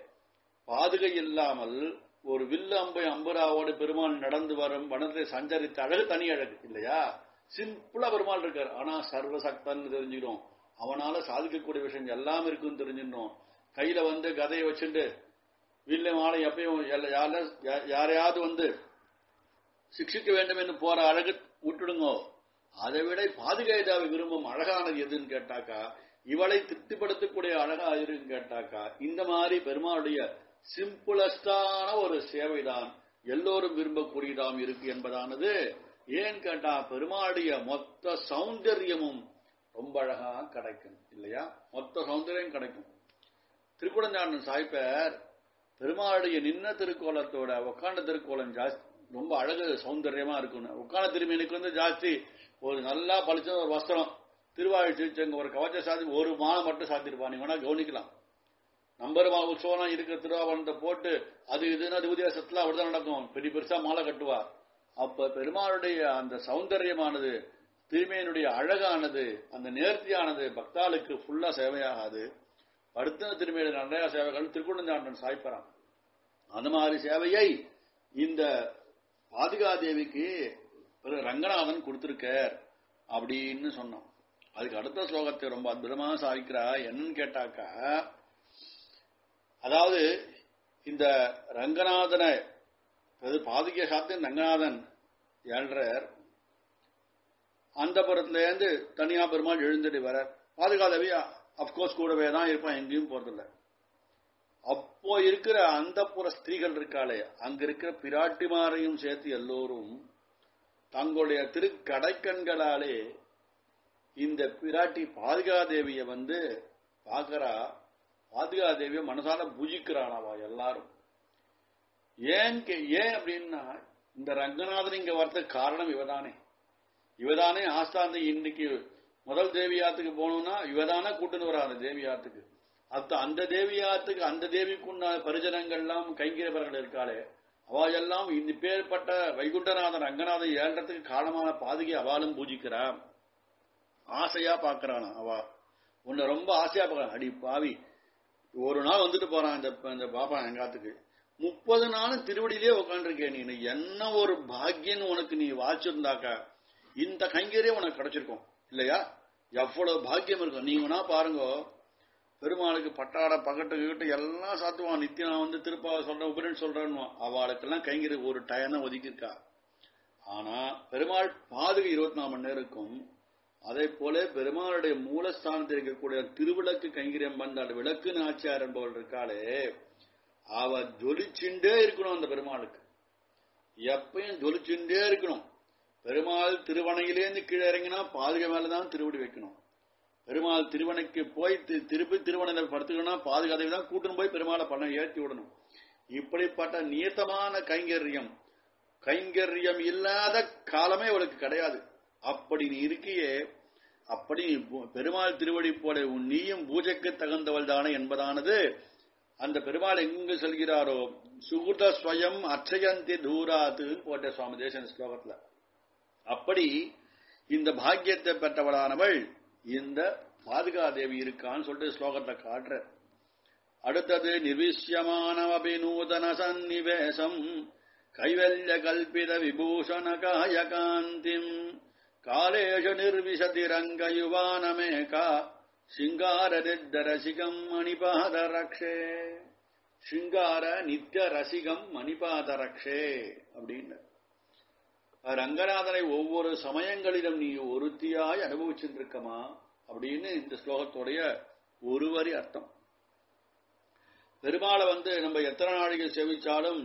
பாதுகை இல்லாமல் ஒரு வில்லு அம்பை அம்புராவோடு பெருமாள் நடந்து வரும் வனத்தை சஞ்சரித்த அழகு தனி அழகு இல்லையா சிம்பிளா பெருமாள் இருக்கார் ஆனா சர்வசக்தன் தெரிஞ்சுக்கிறோம் அவனால சாதிக்கக்கூடிய விஷயம் எல்லாம் இருக்குன்னு தெரிஞ்சிடணும் கையில வந்து கதையை வச்சுட்டு வில்ல மாலை எப்பயும் எல்லா- யார- யா- யாரையாவது வந்து சிக்ஷிக்க வேண்டும் என்று போற அழகு விட்டுடுங்கோ அதை விட பாதுகாதாவை விரும்பும் அழகானது எதுன்னு கேட்டாக்கா இவளை திருப்திப்படுத்தக்கூடிய அழகா இருக்குன்னு கேட்டாக்கா இந்த மாதிரி பெருமாளுடைய சிம்பிளஸ்டான ஒரு சேவைதான் எல்லோரும் விரும்பக்கூடியதாம் இருக்கு என்பதானது ஏன் கேட்டா பெருமாளுடைய மொத்த சௌந்தரியமும் ரொம்ப அழகா கிடைக்கும் இல்லையா மொத்த சௌந்தரியம் கிடைக்கும் திருக்குடஞ்சாண்டன் சாய்ப்பர் பெருமாளுடைய நின்ன திருக்கோலத்தோட உக்காண்ட திருக்கோலம் ஜாஸ்தி ரொம்ப அழகு சௌந்தரியமா இருக்கும்னு உட்கார்ந்த திருமீனுக்கு வந்து ஜாஸ்தி ஒரு நல்லா பளிச்ச ஒரு வஸ்திரம் திருவாழி திருச்செங்க ஒரு கவச்ச சாத்தி ஒரு மாலை மட்டும் சாத்திருப்பா நீங்க வேணா கவனிக்கலாம் நம்பருமா உற்சவம் இருக்கிற திருவாபரணத்தை போட்டு அது இதுன்னா திவுதேசத்துல அப்படிதான் நடக்கும் பெரிய பெருசா மாலை கட்டுவா அப்ப பெருமாளுடைய அந்த சௌந்தரியமானது திருமேனுடைய அழகானது அந்த நேர்த்தியானது பக்தாளுக்கு ஃபுல்லா சேவையாகாது படுத்தின திருமேடு நிறைய சேவைகள் திருக்குடஞ்சாண்டன் சாய்ப்பறான் அந்த மாதிரி சேவையை இந்த பாதுகாதேவிக்கு பிறகு ரங்கநாதன் கொடுத்திருக்கார் அப்படின்னு சொன்னோம் அதுக்கு அடுத்த ஸ்லோகத்தை ரொம்ப அற்புதமா சாதிக்கிறா என்னன்னு கேட்டாக்கா அதாவது இந்த ரங்கநாதனை அது பாதுகிய சாத்தியம் ரங்கநாதன் ஏழ்றார் அந்த புறத்துலேருந்து தனியா பெருமாள் எழுந்துட்டு வர பாதுகாதவி அப்கோர்ஸ் கூடவே தான் இருப்பான் எங்கேயும் போறதில்ல அப்போ இருக்கிற அந்த புற ஸ்திரீகள் இருக்காளே அங்க இருக்கிற பிராட்டிமாரையும் சேர்த்து எல்லோரும் தங்களுடைய திருக்கடைக்கண்களாலே இந்த பிராட்டி பாதுகாதேவிய வந்து பாக்குறா பாதுகாதேவிய மனசால பூஜிக்கிறானவா எல்லாரும் ஏன் கே- ஏன் அப்படின்னா இந்த ரங்கநாதன் இங்க வரதுக்கு காரணம் இவதானே இவதானே ஆஸ்தாந்தி இன்னைக்கு முதல் தேவியாத்துக்கு போகணும்னா இவதானே கூட்டுன்னு வரா அந்த தேவியாத்துக்கு அத்த அந்த தேவியாத்துக்கு அந்த தேவிக்குண்டான பரிஜனங்கள்லாம் கைங்கிரவர்கள் இருக்காளே அவ எல்லாம் இந்த பேர்பட்ட வைகுண்டநாதன் ரங்கநாதன் ஏழ்றதுக்கு காரணமான பாதுகை அவளும் பூஜிக்கிறா ஆசையா பாக்குறானா அவ உன்னை ரொம்ப ஆசையா பார்க்கறான் அடி பாவி ஒரு நாள் வந்துட்டு போறான் இந்த இந்த பாப்பா எங்காத்துக்கு முப்பது நாளும் திருவடியிலே உட்காந்துருக்கேன் நீ என்ன ஒரு பாக்கியம் உனக்கு நீ வாச்சிருந்தாக்கா இந்த கைங்கரே உனக்கு கிடைச்சிருக்கும் இல்லையா எவ்வளவு பாக்கியம் இருக்கும் நீங்கன்னா பாருங்க பெருமாளுக்கு பட்டாட பகட்டு கிட்ட எல்லாம் சாத்துவான் நித்தியம் நான் வந்து திருப்பாவை சொல்றேன் உபரின்னு சொல்றேன்னு அவளுக்கெல்லாம் கைங்கரி ஒரு டயம் தான் ஒதுக்கியிருக்கா ஆனா பெருமாள் பாதுகை இருபத்தி நாலு மணி நேரம் இருக்கும் அதே போல பெருமாளுடைய மூலஸ்தானத்தில் இருக்கக்கூடிய திருவிளக்கு கைங்கரியம் வந்தாள் விளக்கு நாச்சியார் என்பவள் இருக்காளே அவ ஜொலிச்சுண்டே இருக்கணும் அந்த பெருமாளுக்கு எப்பயும் ஜொலிச்சுண்டே இருக்கணும் பெருமாள் திருவணையிலேருந்து கீழே இறங்கினா பாதுகை மேலதான் திருவடி வைக்கணும் பெருமாள் திருவணைக்கு போய் தி- திருப்பி திருவணையில படுத்துக்கணும்னா பாதுகாதை தான் கூட்டணும் போய் பெருமாளை பண்ண ஏற்றி விடணும் இப்படிப்பட்ட நியத்தமான கைங்கரியம் கைங்கரியம் இல்லாத காலமே அவளுக்கு கிடையாது அப்படி நீ இருக்கியே அப்படி நீ பூ- பெருமாள் திருவடி போல உன் நீயும் பூஜைக்கு தகுந்தவள் தானே என்பதானது அந்த பெருமாள் எங்கு செல்கிறாரோ சுகுத ஸ்வயம் அச்சயந்தி தூராத்து போட்ட சுவாமி தேசன் ஸ்லோகத்துல அப்படி இந்த பாக்கியத்தை பெற்றவளானவள் இந்த பாதுகாதேவி இருக்கான்னு சொல்லிட்டு ஸ்லோகத்தை காட்டுற அடுத்தது நிர்விஷ்யமானவபி நூதன சந்நிவேசம் கைவல்ய கல்பித விபூஷண காயகாந்திம் காலேஷு நிர்விசதி ரங்கயுவானமேகா சிங்கார ரசிகம் மணிபாத ரக்ஷே சிங்கார நித்திய ரசிகம் மணிபாத ரக்ஷே அப்படின்னு ரங்கநாதனை ஒவ்வொரு சமயங்களிலும் நீ ஒருத்தியாய் அனுபவிச்சுருக்கமா அப்படின்னு இந்த ஸ்லோகத்துடைய ஒரு வரி அர்த்தம் பெருமாளை வந்து நம்ம எத்தனை நாளைக்கு சேவிச்சாலும்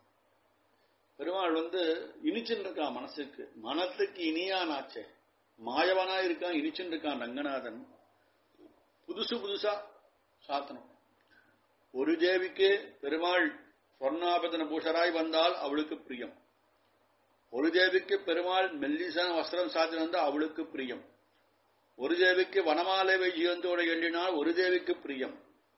பெருமாள் வந்து இனிச்சுன்னு இருக்கான் மனசுக்கு மனத்துக்கு இனியானாச்சே மாயவனா இருக்கான் இனிச்சுன்னு இருக்கான் ரங்கநாதன் புதுசு புதுசா சாத்தனம் ஒரு தேவிக்கு பெருமாள் சொர்ணாபதன பூஷராய் வந்தால் அவளுக்கு பிரியம் ஒரு தேவிக்கு பெருமாள் மெல்லிசான வஸ்திரம் சாத்தி வந்தால் அவளுக்கு பிரியம் ஒரு தேவிக்கு வனமாலை வைஜியந்தோடு எண்ணினால் ஒரு தேவிக்கு பிரியம்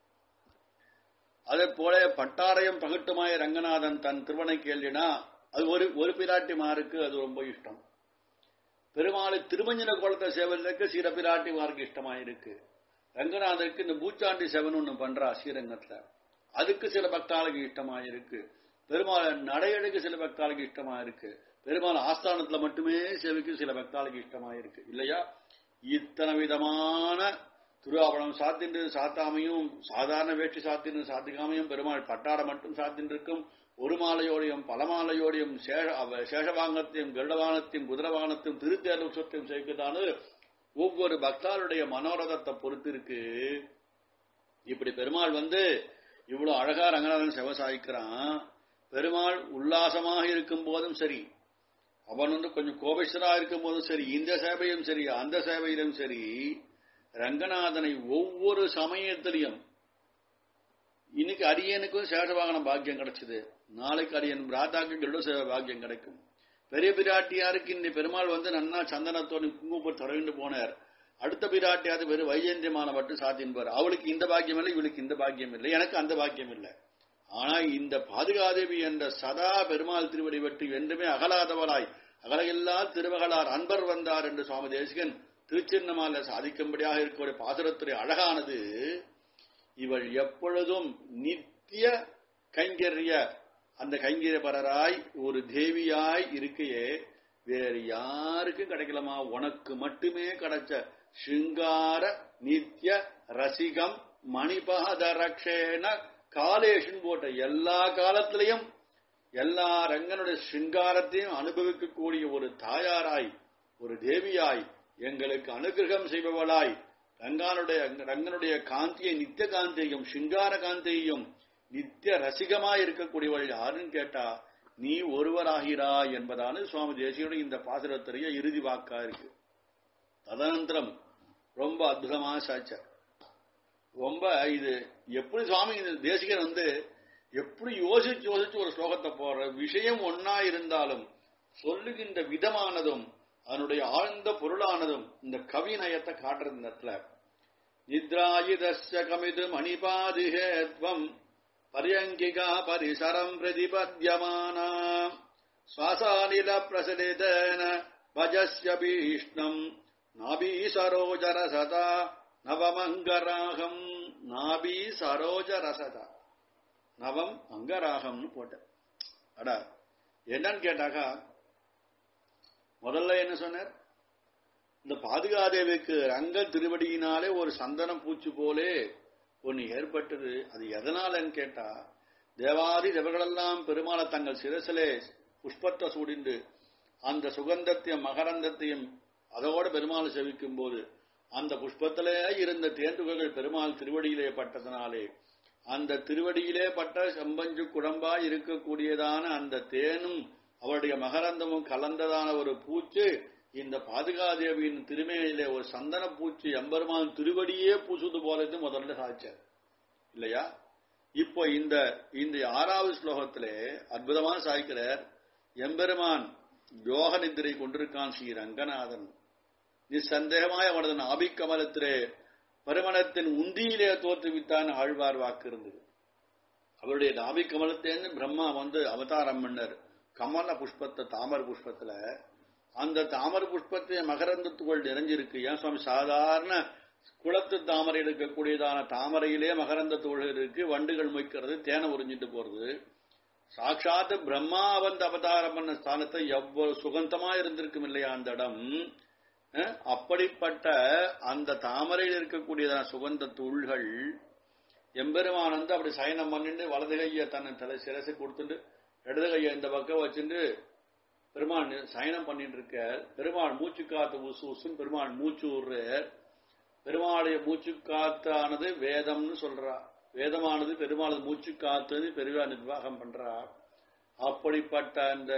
அதே போல பட்டாரையும் பகட்டுமாய ரங்கநாதன் தன் திருவனைக்கு எழுதினா அது ஒரு ஒரு பிராட்டிமாருக்கு அது ரொம்ப இஷ்டம் பெருமாளை திருமஞ்சன குளத்தை சேவலுக்கு சில பிராட்டிமாருக்கு இஷ்டமாயிருக்கு ரங்கநாதருக்கு இந்த பூச்சாண்டி செவன் ஒண்ணு பண்றா ஸ்ரீரங்கத்துல அதுக்கு சில பக்தாளுக்கு இஷ்டமாயிருக்கு பெருமாள் நடையடுக்கு சில பக்தாளுக்கு இஷ்டமா இருக்கு பெருமாள் ஆஸ்தானத்துல மட்டுமே சேவைக்கு சில பக்தாளுக்கு இஷ்டமா இருக்கு இல்லையா இத்தனை விதமான திருவாபணம் சாத்தின்று சாத்தாமையும் சாதாரண வேட்டி சாத்தின்னு சாத்திக்காமையும் பெருமாள் பட்டாட மட்டும் சாத்தின்னு இருக்கும் ஒரு மாலையோடையும் பல மாலையோடையும் சேஷ அவ- சேஷவாங்கத்தையும் கருடவானத்தையும் குதிரவானத்தையும் திருத்தேர்வு உற்சவத்தையும் சேர்க்கத்தானது ஒவ்வொரு பக்தாளுடைய மனோரதத்தை பொறுத்து இருக்கு இப்படி பெருமாள் வந்து இவ்வளவு அழகா ரங்கநாதன் செவசாய்க்கிறான் பெருமாள் உல்லாசமாக இருக்கும் போதும் சரி அவன் வந்து கொஞ்சம் கோபிஷ்டரா இருக்கும் போதும் சரி இந்த சேவையும் சரி அந்த சேவையிலும் சரி ரங்கநாதனை ஒவ்வொரு சமயத்திலையும் இன்னைக்கு அரியனுக்கும் சேஷவாகனம் பாக்கியம் கிடைச்சது நாளைக்கு அரியன் ராதாக்கு கருட சேவை பாக்கியம் கிடைக்கும் பெரிய பிராட்டியாருக்கு இன்னைக்கு பெருமாள் வந்து நன்னா சந்தனத்தோடு குங்குமம் தொடர்ந்து போனார் அடுத்த பிராட்டியாவது வெறும் வைஜெயந்தியமான மட்டும் சாத்தின்பார் அவளுக்கு இந்த பாக்கியம் இல்லை இவளுக்கு இந்த பாக்கியம் இல்லை எனக்கு அந்த பாக்கியம் இல்லை ஆனா இந்த பாதுகாதேவி என்ற சதா பெருமாள் திருவடி வெற்றி என்றுமே அகலாதவளாய் அகலையில்லா திருமகளார் அன்பர் வந்தார் என்று சுவாமி தேசிகன் திருச்சின்னமால சாதிக்கும்படியாக இருக்கக்கூடிய பாசுரத்துறை அழகானது இவள் எப்பொழுதும் நித்திய கைங்கரிய அந்த கைங்கரியபரராய் ஒரு தேவியாய் இருக்கையே வேறு யாருக்கும் கிடைக்கலமா உனக்கு மட்டுமே கிடைச்ச சிங்கார நித்திய ரசிகம் மணிபாத ரக்ஷேன காலேஷன் போட்ட எல்லா காலத்திலையும் எல்லா ரங்கனுடைய சிங்காரத்தையும் அனுபவிக்கக்கூடிய ஒரு தாயாராய் ஒரு தேவியாய் எங்களுக்கு அனுகிரகம் செய்பவளாய் ரங்கானுடைய ரங்கனுடைய காந்தியை நித்திய காந்தியையும் சிங்கார காந்தியையும் நித்திய ரசிகமாய் இருக்கக்கூடியவள் யாருன்னு கேட்டா நீ ஒருவராகிறாய் என்பதான சுவாமி தேசியோட இந்த பாசுரத்துடைய இறுதி வாக்கா இருக்கு ததனந்திரம் ரொம்ப அற்புதமான சாட்சார் ரொம்ப இது எப்படி சுவாமி இந்த தேசிகன் வந்து எப்படி யோசிச்சு யோசிச்சு ஒரு ஸ்லோகத்தை போடுற விஷயம் ஒன்னா இருந்தாலும் சொல்லுகின்ற விதமானதும் அதனுடைய ஆழ்ந்த பொருளானதும் இந்த கவி நயத்தை காட்டுறது இந்த இடத்துல நித்ராயுதஸ்ய கமிது மணிபாதிஹேத்வம் பரியங்கிகா பரிசரம் பிரதிபத்யமானா சுவாசானில பிரசடிதேன பஜஸ்ய பீஷ்ணம் நாபி சரோஜ ரசதா நவமங்கராகம் நாபி சரோஜ ரசதா நவம் அங்கராகம்னு போட்டேன் அடா என்னன்னு கேட்டாக்கா முதல்ல என்ன சொன்னார் இந்த பாதுகாதேவிக்கு ரங்க திருவடியினாலே ஒரு சந்தனம் பூச்சி போலே ஒன்று ஏற்பட்டது அது எதனாலன்னு கேட்டா தேவாதி தேவர்களெல்லாம் பெருமாளை தங்கள் சிரசிலே புஷ்பத்தை சூடிந்து அந்த சுகந்தத்தையும் மகரந்தத்தையும் அதோட பெருமாள் செவிக்கும் போது அந்த புஷ்பத்திலே இருந்த தேன்துகைகள் பெருமாள் திருவடியிலே பட்டதனாலே அந்த திருவடியிலே பட்ட செம்பஞ்சு குழம்பா இருக்கக்கூடியதான அந்த தேனும் அவருடைய மகரந்தமும் கலந்ததான ஒரு பூச்சு இந்த பாதுகாதேவியின் திருமேனிலே ஒரு சந்தன பூச்சி எம்பெருமான் திருவடியே பூசுது போலது முதல்ல சாதிச்சார் இல்லையா இப்போ இந்த இந்த ஆறாவது ஸ்லோகத்திலே அற்புதமான சாய்க்கிறார் எம்பெருமான் யோக நித்திரை கொண்டிருக்கான் ஸ்ரீ ரங்கநாதன் நிசந்தேகமாய் அவனது நாபிக்கமலத்திலே பருமணத்தின் உந்தியிலே தோற்றுவித்தான் ஆழ்வார் வாக்கு இருந்தது அவருடைய நாபிக்கமலத்தேன்னு பிரம்மா வந்து அவதாரம் பண்ணர் கமல புஷ்பத்தை தாமர புஷ்பத்துல அந்த தாமர புஷ்பத்தை மகரந்தத்துக்குள் நிறைஞ்சிருக்கு ஏன் சுவாமி சாதாரண குளத்து தாமரை இருக்கக்கூடியதான தாமரையிலே மகரந்த துகள் இருக்கு வண்டுகள் மொய்க்கிறது தேனை உறிஞ்சிட்டு போறது சாட்சாத் பிரம்மா வந்து அவதாரம் பண்ண ஸ்தானத்தை எவ்வளவு சுகந்தமா இருந்திருக்கும் இல்லையா அந்த இடம் அப்படிப்பட்ட அந்த தாமரையில் இருக்கக்கூடியதான சுகந்த தூள்கள் எம்பெருமான் வந்து அப்படி சயனம் பண்ணிட்டு வலது கைய தன்னை தலை சிரசு கொடுத்துட்டு இடது கையை இந்த பக்கம் வச்சுட்டு பெருமாள் சயனம் பண்ணிட்டு இருக்க பெருமாள் மூச்சு காத்து உசு உசுன்னு பெருமாள் மூச்சு விடுற பெருமாளுடைய மூச்சு காத்தானது வேதம்னு சொல்றா வேதமானது பெருமாள் மூச்சு காத்துன்னு பெருவா நிர்வாகம் பண்றா அப்படிப்பட்ட அந்த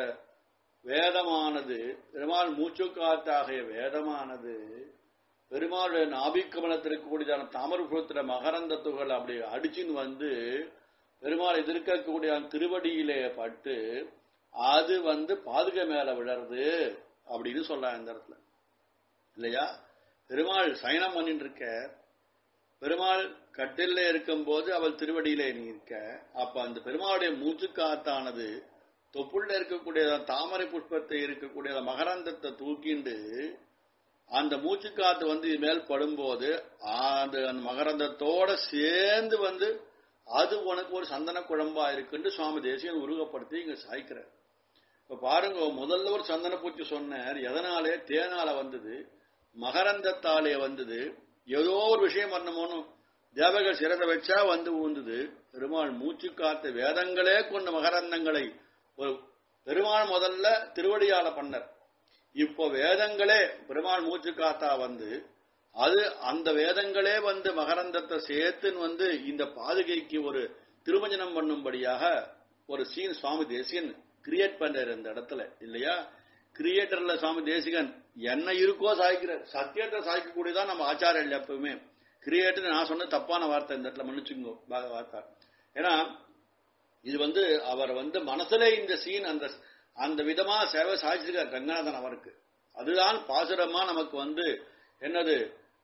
வேதமானது பெருமாள் மூச்சு காத்தாகிய வேதமானது பெருமாளுடைய நாபிக்கமலத்திற்கு கூடியதான தாமரபுரத்துல மகரந்த துகள் அப்படி அடிச்சுன்னு வந்து பெருமாள் எதிர்க்கக்கூடிய திருவடியிலே பட்டு அது வந்து பாதுகை மேல விழறது அப்படின்னு சொல்றாங்க இந்த இடத்துல இல்லையா பெருமாள் சயனம் பண்ணிட்டு இருக்க பெருமாள் கட்டில இருக்கும் போது அவள் திருவடியிலே நீ இருக்க அப்ப அந்த பெருமாளுடைய மூச்சு காத்தானது தொப்புள்ள இருக்கக்கூடிய தாமரை புஷ்பத்தை இருக்கக்கூடிய மகரந்தத்தை தூக்கிண்டு அந்த மூச்சு காத்து வந்து மேல் படும்போது அந்த அந்த மகரந்தத்தோட சேர்ந்து வந்து அது உனக்கு ஒரு சந்தன குழம்பா இருக்குன்னு சுவாமி தேசியம் உருவப்படுத்தி இங்க சாய்க்கிறார் இப்ப பாருங்க முதல்ல ஒரு சந்தன பூச்சி சொன்னார் எதனாலே தேனால வந்தது மகரந்தத்தாலே வந்தது ஏதோ ஒரு விஷயம் பண்ணமோன்னு தேவர்கள் சிறந்த வச்சா வந்து ஊந்தது பெருமாள் மூச்சு காத்த வேதங்களே கொண்ட மகரந்தங்களை ஒரு பெருமாள் முதல்ல திருவடியால பண்ணர் இப்போ வேதங்களே பெருமாள் மூச்சு காத்தா வந்து அது அந்த வேதங்களே வந்து மகரந்தத்தை சேர்த்துன்னு வந்து இந்த பாதுகைக்கு ஒரு திருமஞ்சனம் பண்ணும்படியாக ஒரு சீன் சுவாமி தேசியன் கிரியேட் பண்றாரு இந்த இடத்துல இல்லையா கிரியேட்டர்ல சுவாமி தேசிகன் என்ன இருக்கோ சாய்க்கிறார் சத்தியத்தை சாய்க்கக்கூடியதான் நம்ம ஆச்சாரியர்கள் எப்பவுமே கிரியேட்டர் நான் சொன்ன தப்பான வார்த்தை இந்த இடத்துல மன்னிச்சுங்கோ வார்த்தை ஏன்னா இது வந்து அவர் வந்து மனசுல இந்த சீன் அந்த அந்த விதமா சேவை சாதிச்சிருக்கார் ரங்கநாதன் அவருக்கு அதுதான் பாசுரமா நமக்கு வந்து என்னது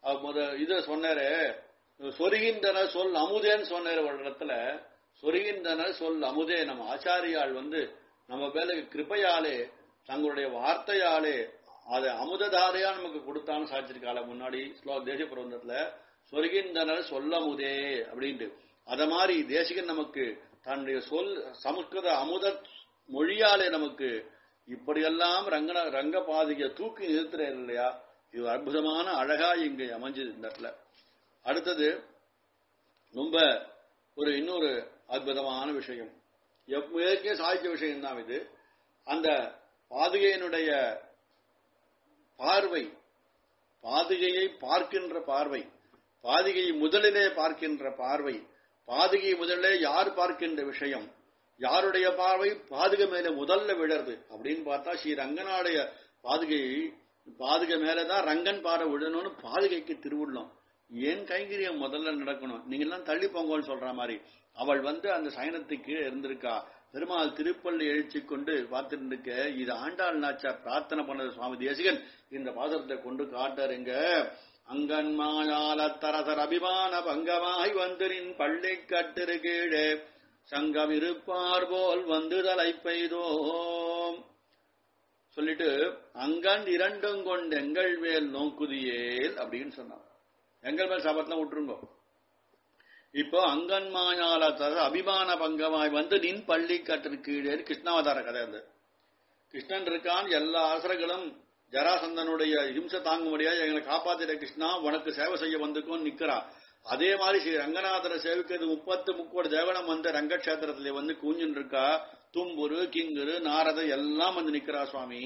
இத சொன்னாரு சொருகின்றன சொல் அமுதேன்னு சொன்னாரு ஒரு இடத்துல சொருகின்றன சொல் அமுதே நம்ம ஆச்சாரியால் வந்து நம்ம மேல கிருப்பையாலே தங்களுடைய வார்த்தையாலே அதை அமுததாரையா நமக்கு கொடுத்தான்னு சாதிச்சிருக்கால முன்னாடி ஸ்லோ தேசிய பிரபந்தத்துல சொருகின்றனர் சொல்லமுதே அப்படின்ட்டு அத மாதிரி தேசிகன் நமக்கு தன்னுடைய சொல் சமஸ்கிருத அமுத மொழியாலே நமக்கு இப்படியெல்லாம் ரங்கன ரங்க பாதிக தூக்கி நிறுத்துறாரு இல்லையா இது அற்புதமான அழகா இங்க அமைஞ்சது இந்த இடத்துல அடுத்தது ரொம்ப ஒரு இன்னொரு அற்புதமான விஷயம் ஏற்கனவே சாதிச்ச விஷயம் தான் இது அந்த பாதுகையினுடைய பார்வை பாதுகையை பார்க்கின்ற பார்வை பாதுகையை முதலிலே பார்க்கின்ற பார்வை பாதுகையை முதலிலே யார் பார்க்கின்ற விஷயம் யாருடைய பார்வை பாதுகை மேல முதல்ல விழருது அப்படின்னு பார்த்தா ஸ்ரீ ரங்கனாடைய பாதுகை பாதுகை மேலதான் ரங்கன் பார்வை விழணும்னு பாதுகைக்கு திருவுள்ளம் ஏன் கைங்கரியம் முதல்ல நடக்கணும் நீங்க எல்லாம் தள்ளி போங்கன்னு சொல்ற மாதிரி அவள் வந்து அந்த சயனத்துக்கு கீழே இருந்திருக்கா பெருமாள் திருப்பள்ளி எழுச்சி கொண்டு பார்த்துட்டு இருக்க இது ஆண்டாள் நாச்சா பிரார்த்தனை பண்ணது சுவாமி தேசிகன் இந்த பாசத்தை கொண்டு காட்டாருங்க அங்கன் மாயால தரதர் அபிமான பங்கமாய் வந்து நின் பள்ளி கட்டிரு கீழே சங்கம் இருப்பார் போல் வந்து தலை பெய்தோம் சொல்லிட்டு அங்கன் இரண்டும் கொண்டு எங்கள் மேல் நோக்குதியேல் அப்படின்னு சொன்னான் எங்கள் மேல் சாபத்தெல்லாம் விட்டுருங்கோ இப்போ அங்கன் மாயால தர அபிமான பங்கமாய் வந்து நின் பள்ளி கட்டிரு கீழே கிருஷ்ணாவதார கதை அது கிருஷ்ணன் இருக்கான் எல்லா அரசர்களும் ஜராசந்தனுடைய ஹிம்சை தாங்க முடியாது எங்களை காப்பாத்திட கிருஷ்ணா உனக்கு சேவை செய்ய வந்துக்கும் நிக்கிறா அதே மாதிரி ஸ்ரீ ரங்கநாதரை சேவிக்கிறது முப்பத்து முக்கோடி தேவனம் வந்து ரங்கக்ஷேத்திரத்துல வந்து கூஞ்சின்னு இருக்கா தும்புரு கிங்குரு நாரத எல்லாம் வந்து நிக்கிறா சுவாமி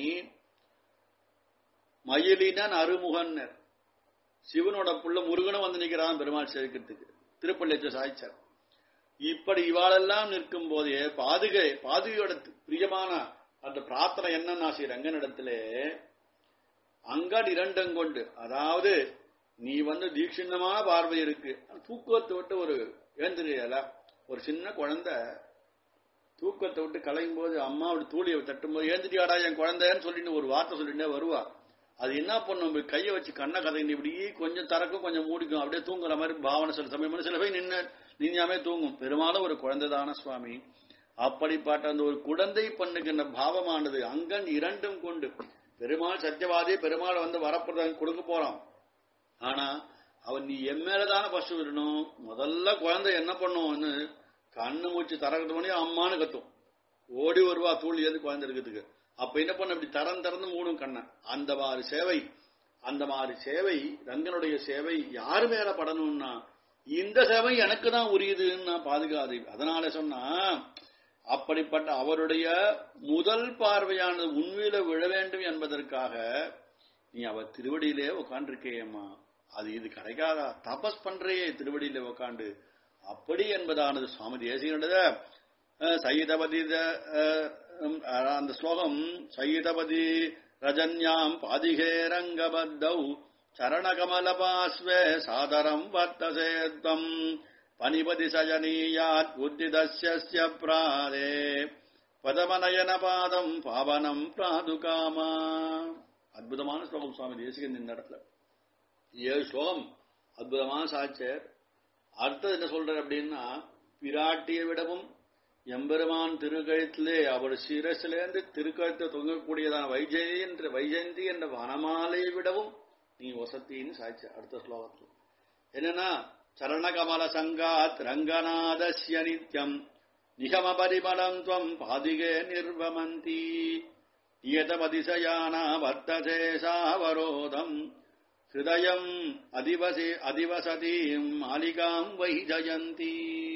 மயிலினன் அருமுகன்னர் சிவனோட புள்ள முருகனும் வந்து நிக்கிறான் பெருமாள் சேவிக்கிறதுக்கு திருப்பள்ளியத்தை சாய்ச்சார் இப்படி இவாளெல்லாம் நிற்கும் போதே பாதுகை பாதுகையோட பிரியமான அந்த பிரார்த்தனை என்னன்னா ஸ்ரீ ரங்கனிடத்திலே அங்கன் இரண்டங்கொண்டு அதாவது நீ வந்து தீட்சிணமான பார்வை இருக்கு தூக்கத்தை விட்டு ஒரு எழுந்திரியல ஒரு சின்ன குழந்தை தூக்கத்தை விட்டு கலையும் போது அம்மா அப்படி தூளியை தட்டும் போது ஏந்திரியாடா என் குழந்தைன்னு சொல்லிட்டு ஒரு வார்த்தை சொல்லிட்டே வருவா அது என்ன பண்ணும் இப்படி கையை வச்சு கண்ணை கதைங்க இப்படி கொஞ்சம் திறக்கும் கொஞ்சம் மூடிக்கும் அப்படியே தூங்குற மாதிரி பாவனை சில சமயம் சில பேர் நின்று நீஞ்சாமே தூங்கும் பெரும்பாலும் ஒரு குழந்தைதான சுவாமி அப்படிப்பட்ட அந்த ஒரு குழந்தை பண்ணுகின்ற பாவமானது அங்கன் இரண்டும் கொண்டு பெருமாள் சத்தியவாதி பெருமாள் வந்து வரப்பிரதம் கொடுக்க போறான் ஆனா அவன் நீ என் மேலதான பசு விடணும் முதல்ல குழந்தை என்ன பண்ணும்னு கண்ணு மூச்சு தரக்கிறது பண்ணி அம்மானு கத்தும் ஓடி வருவா தூள் ஏந்து குழந்தை இருக்கிறதுக்கு அப்ப என்ன பண்ண இப்படி தரம் திறந்து மூடும் கண்ணை அந்த மாதிரி சேவை அந்த மாதிரி சேவை ரங்கனுடைய சேவை யாரு மேல படணும்னா இந்த சேவை எனக்கு தான் உரியதுன்னு நான் பாதுகாது அதனால சொன்னா அப்படிப்பட்ட அவருடைய முதல் பார்வையானது உண்மையில விழ வேண்டும் என்பதற்காக நீ அவர் திருவடியிலே உட்காண்டிருக்கேம்மா அது இது கிடைக்காதா தபஸ் பண்றையே திருவடியிலே உட்காண்டு அப்படி என்பதானது சுவாமி தேசியனுடைய சைதபதி அந்த ஸ்லோகம் சைதபதி ரஜன்யாம் பாதிகே ரங்கபத்தௌ சரணகமலபாஸ்வே சாதரம் வர்த்தசேத்வம் பனிபதி சஜனீயாத் உத்திதஸ்ய பிராதே பதமனயன பாதம் பாவனம் பிராதுகாமா அற்புதமான ஸ்லோகம் சுவாமி தேசிகன் இந்த இடத்துல ஏழு ஸ்லோகம் அற்புதமான சாட்சர் அர்த்தம் என்ன சொல்ற அப்படின்னா பிராட்டியை விடவும் எம்பெருமான் திருக்கழுத்திலே அவர் சிரசிலேருந்து திருக்கழுத்தை தொங்கக்கூடியதான வைஜெயந்தி என்ற வைஜெயந்தி என்ற வனமாலையை விடவும் நீ வசத்தின்னு சாய்ச்ச அடுத்த ஸ்லோகத்தில் என்னன்னா சரணகமல சங்காத் ரங்கநாதஸ்ய நித்யம் நிகம பரிமளம் துவம் பாதிகே நிர்வமந்தி நியதமதிசயானா வர்த்தசே சாவரோதம் ஹிருதயம் அதிவசி அதிவசதீம் மாலிகாம் வை ஜயந்தி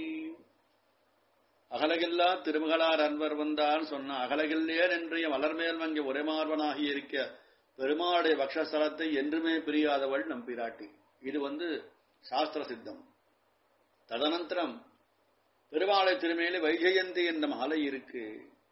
அகலகில்லா திருமகளார் அன்பர் வந்தார் சொன்ன அகலகில்லேன் என்றைய மலர்மேல் வங்கி உரைமார்வனாகி இருக்க பெருமாளுடைய பக்ஷஸ்தலத்தை என்றுமே பிரியாதவள் நம் பிராட்டி இது வந்து சாஸ்திர சித்தம் ததனந்தரம் பெருமாளை திருமையில வைஜெயந்தி என்ற மாலை இருக்கு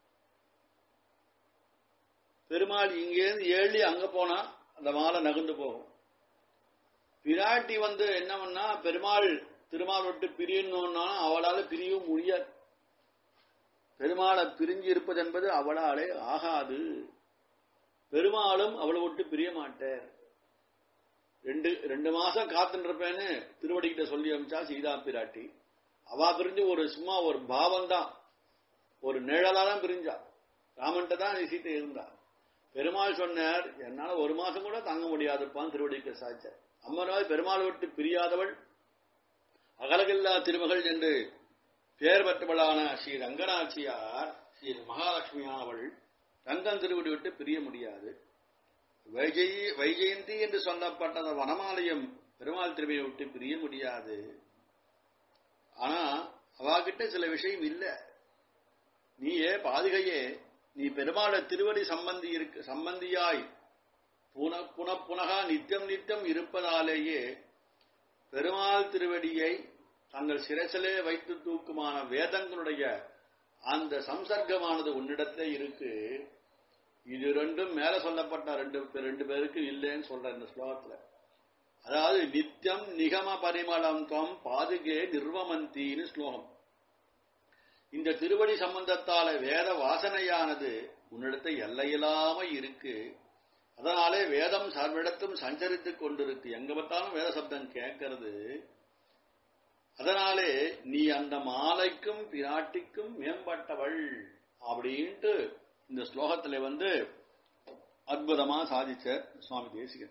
பெருமாள் இங்கேருந்து ஏழி அங்க போனா அந்த மாலை நகர்ந்து போகும் பிராட்டி வந்து என்ன பண்ணா பெருமாள் திருமால் விட்டு பிரியணும்னா அவளால பிரியவும் முடியாது பெருமாளை பிரிஞ்சு இருப்பது என்பது அவளாலே ஆகாது பெருமாளும் அவளை விட்டு பிரிய மாட்டார் ரெண்டு ரெண்டு மாசம் காத்துருப்பேன்னு திருவடிக்கிட்ட சொல்லி அமிச்சா சீதா பிராட்டி அவா பிரிஞ்சு ஒரு சும்மா ஒரு பாவம் தான் ஒரு நிழலா தான் பிரிஞ்சா ராமன்ட்ட தான் சீத்தை இருந்தா பெருமாள் சொன்னார் என்னால ஒரு மாசம் கூட தாங்க முடியாதுப்பான் திருவடிக்க சாய்ச்சார் அம்மனாய் பெருமாள் விட்டு பிரியாதவள் அகலகில்லா திருமகள் என்று பெயர் பெற்றவளான ஸ்ரீ ரங்கநாச்சியார் ஸ்ரீ மகாலட்சுமியானவள் ரங்கன் திருவடி விட்டு பிரிய முடியாது வைஜெயி வைஜெயந்தி என்று சொல்லப்பட்ட அந்த வனமாலயம் பெருமாள் திருமையை விட்டு பிரிய முடியாது ஆனா அவாகிட்ட சில விஷயம் இல்ல நீயே பாதுகையே நீ பெருமாள திருவடி சம்பந்தி இருக்கு சம்பந்தியாய் புன புன புனகா நித்தியம் நித்தியம் இருப்பதாலேயே பெருமாள் திருவடியை தங்கள் சிரசிலே வைத்து தூக்குமான வேதங்களுடைய அந்த சம்சர்க்கமானது உன்னிடத்திலே இருக்கு இது ரெண்டும் மேல சொல்லப்பட்ட ரெண்டு ரெண்டு பேருக்கு இல்லைன்னு சொல்ற இந்த ஸ்லோகத்துல அதாவது நித்தியம் நிகம பரிமளம் துவம் பாதுகே நிர்வமந்தின்னு ஸ்லோகம் இந்த திருவடி சம்பந்தத்தால வேத வாசனையானது உன்னிடத்தை எல்லையில்லாம இருக்கு அதனாலே வேதம் சர்விடத்தும் சஞ்சரித்துக் கொண்டிருக்கு எங்க பார்த்தாலும் வேத சப்தம் கேட்கறது அதனாலே நீ அந்த மாலைக்கும் பிராட்டிக்கும் மேம்பட்டவள் அப்படின்ட்டு இந்த ஸ்லோகத்துல வந்து அற்புதமா சாதிச்ச சுவாமி தேசிகன்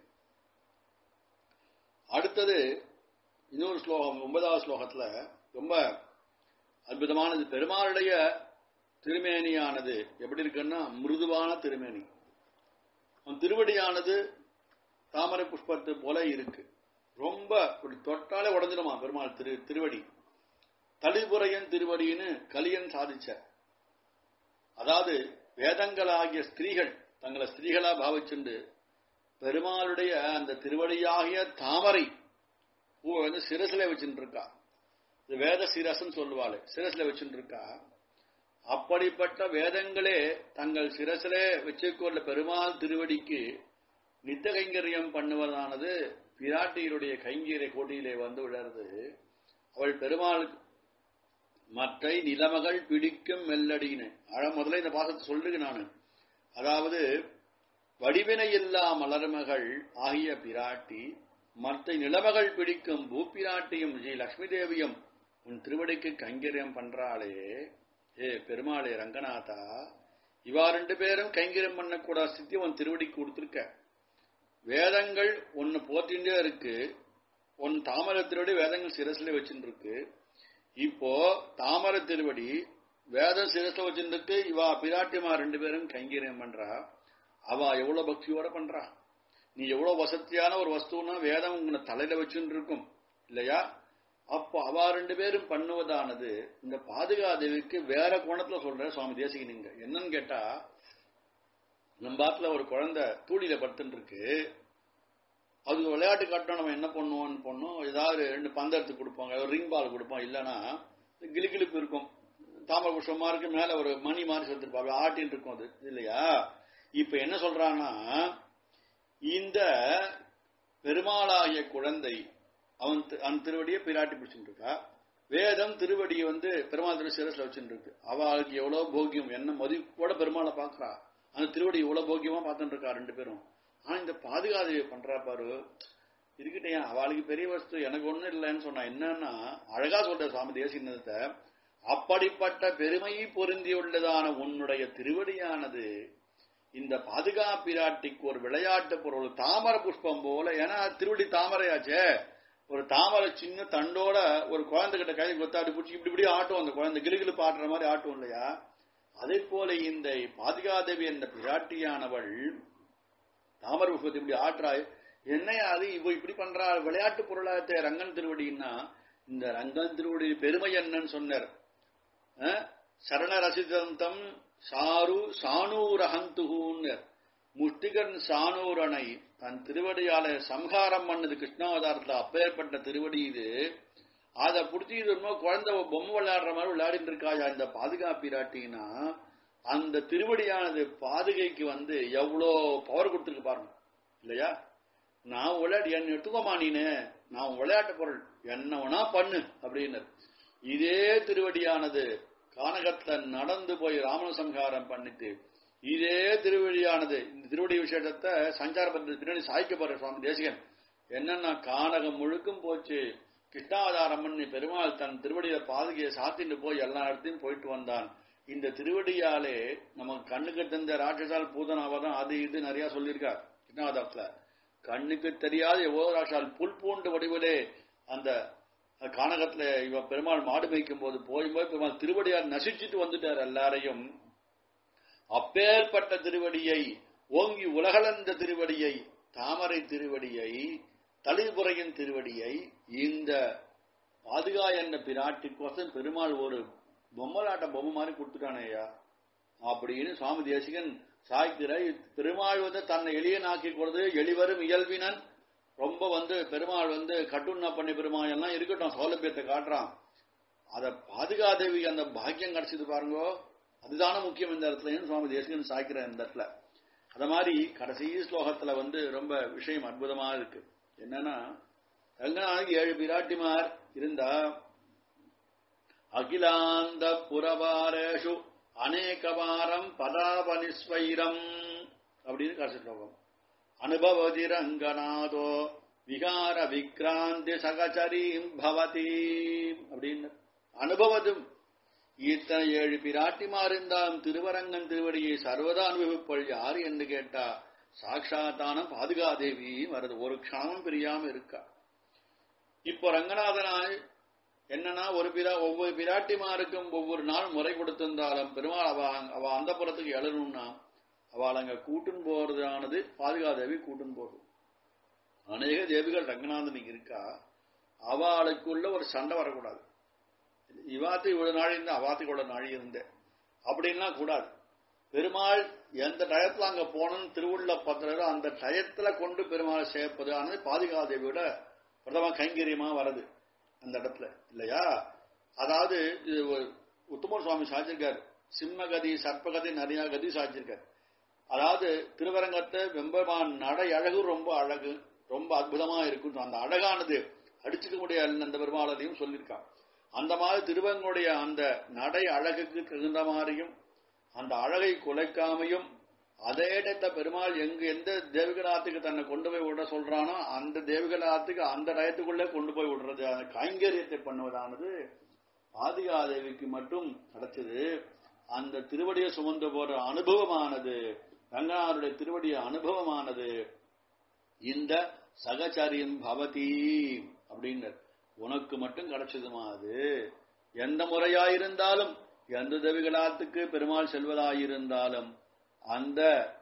அடுத்தது இன்னொரு ஸ்லோகம் ஒன்பதாவது ஸ்லோகத்துல ரொம்ப அற்புதமானது பெருமாளுடைய திருமேனியானது எப்படி இருக்குன்னா மிருதுவான திருமேனி அவன் திருவடியானது தாமரை புஷ்பத்து போல இருக்கு ரொம்ப இப்படி தொட்டாலே உடஞ்சிடுமா பெருமாள் திரு திருவடி தளிபுரையன் திருவடின்னு கலியன் சாதிச்ச அதாவது வேதங்களாகிய ஸ்திரீகள் தங்களை ஸ்திரீகளா பாவிச்சுண்டு பெருமாளுடைய அந்த திருவடியாகிய தாமரை பூவை வந்து சிரசில வச்சுட்டு இருக்கா இது வேத சிரசன் சொல்லுவாள் சிரசில வச்சுட்டு இருக்கா அப்படிப்பட்ட வேதங்களே தங்கள் சிரசிலே வச்சுக்கொள்ள பெருமாள் திருவடிக்கு நித்த கைங்கரியம் பண்ணுவதானது பிராட்டியருடைய கைங்கீரை கோட்டியிலே வந்து விழறது அவள் பெருமாளுக்கு மற்றை நிலமகள் பிடிக்கும் மெல்லடின்னு அழ முதல்ல இந்த பாசத்தை சொல்லுங்க நான் அதாவது வடிவினை இல்லா மலர்மகள் ஆகிய பிராட்டி மற்ற நிலமகள் பிடிக்கும் பூப்பிராட்டியும் ஸ்ரீ லக்ஷ்மி தேவியும் உன் திருவடிக்கு கைங்கரியம் பண்றாளே ஏ பெருமாளே ரங்கநாதா இவா ரெண்டு பேரும் கைங்கரியம் பண்ணக்கூட ஸ்தித்தி உன் திருவடிக்கு கொடுத்துருக்க வேதங்கள் ஒன்னு போத்தின்றே இருக்கு உன் தாமர திருவடி வேதங்கள் சிரஸ்ல வச்சுட்டு இருக்கு இப்போ தாமர திருவடி வேத சிரஸ்ல வச்சுருக்கு இவா பிராட்டிமா ரெண்டு பேரும் கைங்கரியம் பண்றா அவ எவ்வளவு பக்தியோட பண்றா நீ எவ்வளவு வசதியான ஒரு வஸ்துன்னா வேதம் உங்களை தலையில வச்சுட்டு இருக்கும் இல்லையா அப்போ அவ ரெண்டு பேரும் பண்ணுவதானது இந்த பாதுகாதேவிக்கு வேற கோணத்துல சொல்ற சுவாமி தேசிக நீங்க என்னன்னு கேட்டா நம்ம பாத்துல ஒரு குழந்தை தூளியில படுத்துட்டு இருக்கு அதுக்கு விளையாட்டு காட்டணும் நம்ம என்ன பண்ணுவோம்னு பண்ணோம் ஏதாவது ரெண்டு பந்தெடுத்து கொடுப்பாங்க ஒரு ரிங் பால் கொடுப்போம் இல்லைன்னா கிளிகிளிப்பு இருக்கும் தாமரை புஷ்பமா இருக்கு மேல ஒரு மணி மாதிரி செலுத்திருப்பாங்க ஆட்டின்னு இருக்கும் அது இல்லையா இப்ப என்ன சொல்றான்னா இந்த பெருமாளாகிய குழந்தை அவன் அவன் திருவடியை பிராட்டி பிடிச்சுட்டு இருக்கா வேதம் திருவடியை வந்து பெருமாள் திரு சிரஸ்ல வச்சுட்டு இருக்கு அவளுக்கு எவ்வளவு போகியம் என்ன மதிப்போட பெருமாளை பாக்குறா அந்த திருவடி எவ்வளவு போகியமா பார்த்துட்டு இருக்கா ரெண்டு பேரும் ஆனா இந்த பாதுகாதேவி பண்றா பாரு இருக்கட்டையா அவளுக்கு பெரிய வஸ்து எனக்கு ஒண்ணும் இல்லைன்னு சொன்னா என்னன்னா அழகா சொல்ற சுவாமி தேசினத்தை அப்படிப்பட்ட பெருமை பொருந்தியுள்ளதான உன்னுடைய திருவடியானது இந்த பாதுகாப்பிராட்டிக்கு ஒரு விளையாட்டு பொருள் தாமரை புஷ்பம் போல ஏன்னா திருவடி தாமரையாச்சே ஒரு தாமரை சின்ன தண்டோட ஒரு குழந்தை கிட்ட கை கொத்தாடி பிடிச்சி இப்படி இப்படி ஆட்டும் அந்த குழந்தை கிளுகிழு ஆட்டுற மாதிரி ஆட்டும் இல்லையா அதே போல இந்த பாதுகாதேவி என்ற பிராட்டியானவள் தாமரை புஷ்பத்தை இப்படி ஆட்டுறாய் என்னையா அது இவ இப்படி பண்றா விளையாட்டு பொருளாத்த ரங்கன் திருவடின்னா இந்த ரங்கன் திருவடி பெருமை என்னன்னு சொன்னார் சரண ரசிதந்தம் சாரு சானூரஹந்துகுன்னு முஷ்டிகன் சானூரனை தன் திருவடியால சம்ஹாரம் பண்ணது கிருஷ்ணாவதாரத்துல அப்பேற்பட்ட திருவடி இது அதை பிடிச்சி இது குழந்தை பொம்மை விளையாடுற மாதிரி விளையாடிட்டு இருக்காயா இந்த பாதுகாப்பிராட்டினா அந்த திருவடியானது பாதுகைக்கு வந்து எவ்வளோ பவர் கொடுத்துருக்கு பாருங்க இல்லையா நான் விளையாட்டு என்ன எடுத்துக்கோமா நீனு நான் விளையாட்டு பொருள் என்ன வேணா பண்ணு அப்படின்னு இதே திருவடியானது கானகத்துல நடந்து போய் ராமன சம்ஹாரம் பண்ணிட்டு இதே திருவடியானது இந்த திருவடி விசேஷத்தை சஞ்சார பண்றது பின்னாடி சாய்க்கப்படுற சுவாமி தேசிகன் என்னன்னா கானகம் முழுக்கும் போச்சு கிருஷ்ணாவதாரம் பண்ணி பெருமாள் தன் திருவடியில பாதுகையை சாத்திட்டு போய் எல்லா இடத்தையும் போயிட்டு வந்தான் இந்த திருவடியாலே நம்ம கண்ணுக்கு தந்த ராட்சசால் பூதனாவதான் அது இது நிறைய சொல்லியிருக்கார் கிருஷ்ணாவதாரத்துல கண்ணுக்கு தெரியாத எவ்வளவு ராட்சால் புல் பூண்டு வடிவிலே அந்த கானகத்துல இவ பெருமாள் மாடு மேய்க்கும் போது போய் போய் பெருமாள் திருவடியால் நசிச்சுட்டு வந்துட்டார் எல்லாரையும் அப்பேற்பட்ட திருவடியை ஓங்கி உலகளந்த திருவடியை தாமரை திருவடியை தளிர்புறையின் திருவடியை இந்த பாதுகா என்ற பிராட்டிக்கோசம் பெருமாள் ஒரு பொம்மலாட்ட பொம்மை மாதிரி கொடுத்துட்டானே ஐயா அப்படின்னு சுவாமி தேசிகன் சாய்க்கிற பெருமாள் வந்து தன்னை எளியனாக்கி கொடுத்து எளிவரும் இயல்பினன் ரொம்ப வந்து பெருமாள் வந்து கட்டுண்ணா பண்ணி பெருமாள் எல்லாம் இருக்கட்டும் சௌலபியத்தை காட்டுறான் அத பாதுகாதேவி அந்த பாக்கியம் கிடைச்சது பாருங்க அதுதான முக்கியம் இந்த இடத்துல சுவாமி தேசிகன் சாய்க்கிற இந்த இடத்துல அத மாதிரி கடைசி ஸ்லோகத்துல வந்து ரொம்ப விஷயம் அற்புதமா இருக்கு என்னன்னா ரங்கநாதனுக்கு ஏழு பிராட்டிமார் இருந்தா அகிலாந்த புறவாரேஷு அநேகவாரம் பதாபனிஸ்வைரம் அப்படின்னு கடைசி ஸ்லோகம் அனுபவதி ரங்கநாதோ விகார விக்ராந்தி சகச்சரீம் பவதி அப்படின்னு அனுபவதும் இத்தனை ஏழு பிராட்டிமார் இருந்தாலும் திருவரங்கன் திருவடியை சர்வதா அனுபவிப்பள் யார் என்று கேட்டா சாட்சாத்தான பாதுகாதேவி வருது ஒரு க்ஷணமும் பிரியாம இருக்கா இப்போ ரங்கநாதனாய் என்னன்னா ஒரு பிரா ஒவ்வொரு பிராட்டிமாருக்கும் ஒவ்வொரு நாள் முறை கொடுத்திருந்தாலும் பெருமாள் அவ அவ அந்த புறத்துக்கு எழணும்னா அவள் அங்க கூட்டுன்னு போறதானது பாதுகாதேவி கூட்டுன்னு போறது அநேக தேவிகள் ரங்கநாதனுக்கு இருக்கா அவளுக்குள்ள ஒரு சண்டை வரக்கூடாது இவாத்து இவ்வளவு நாள் இருந்த அவாத்துக்கு இவ்வளவு நாள் இருந்தேன் அப்படின்லாம் கூடாது பெருமாள் எந்த டயத்துல அங்க போனோம்னு திருவுள்ள பத்திர அந்த டயத்துல கொண்டு பெருமாள் சேர்ப்பது ஆனது பாதுகாதேவியோட பிரதம கைங்கரியமா வருது அந்த இடத்துல இல்லையா அதாவது இது உத்தமர் சுவாமி சாச்சிருக்கார் சிம்மகதி சர்ப்பகதி நிறைய கதி சாச்சிருக்கார் அதாவது திருவரங்கத்தை வெம்பமான் நடை அழகு ரொம்ப அழகு ரொம்ப அற்புதமா இருக்கும் அந்த அழகானது அடிச்சுக்க முடியாது அந்த பெருமாளதையும் சொல்லியிருக்கான் அந்த மாதிரி திருவங்களுடைய அந்த நடை அழகுக்கு தகுந்த மாதிரியும் அந்த அழகை குலைக்காமையும் அதே இடத்த பெருமாள் எங்க எந்த தேவிகளாத்துக்கு தன்னை கொண்டு போய் விட சொல்றானோ அந்த தேவிகளாத்துக்கு அந்த டயத்துக்குள்ளே கொண்டு போய் விடுறது அந்த கைங்கரியத்தை பண்ணுவதானது பாதிகாதேவிக்கு மட்டும் கிடைச்சது அந்த திருவடியை சுமந்து போற அனுபவமானது ரங்கநாதருடைய திருவடிய அனுபவமானது இந்த சகச்சரியம் பவதி அப்படின்னர் உனக்கு மட்டும் கிடைச்சதுமா அது எந்த முறையாயிருந்தாலும் எந்த தேவிகளாத்துக்கு பெருமாள் செல்வதாயிருந்தாலும் அந்த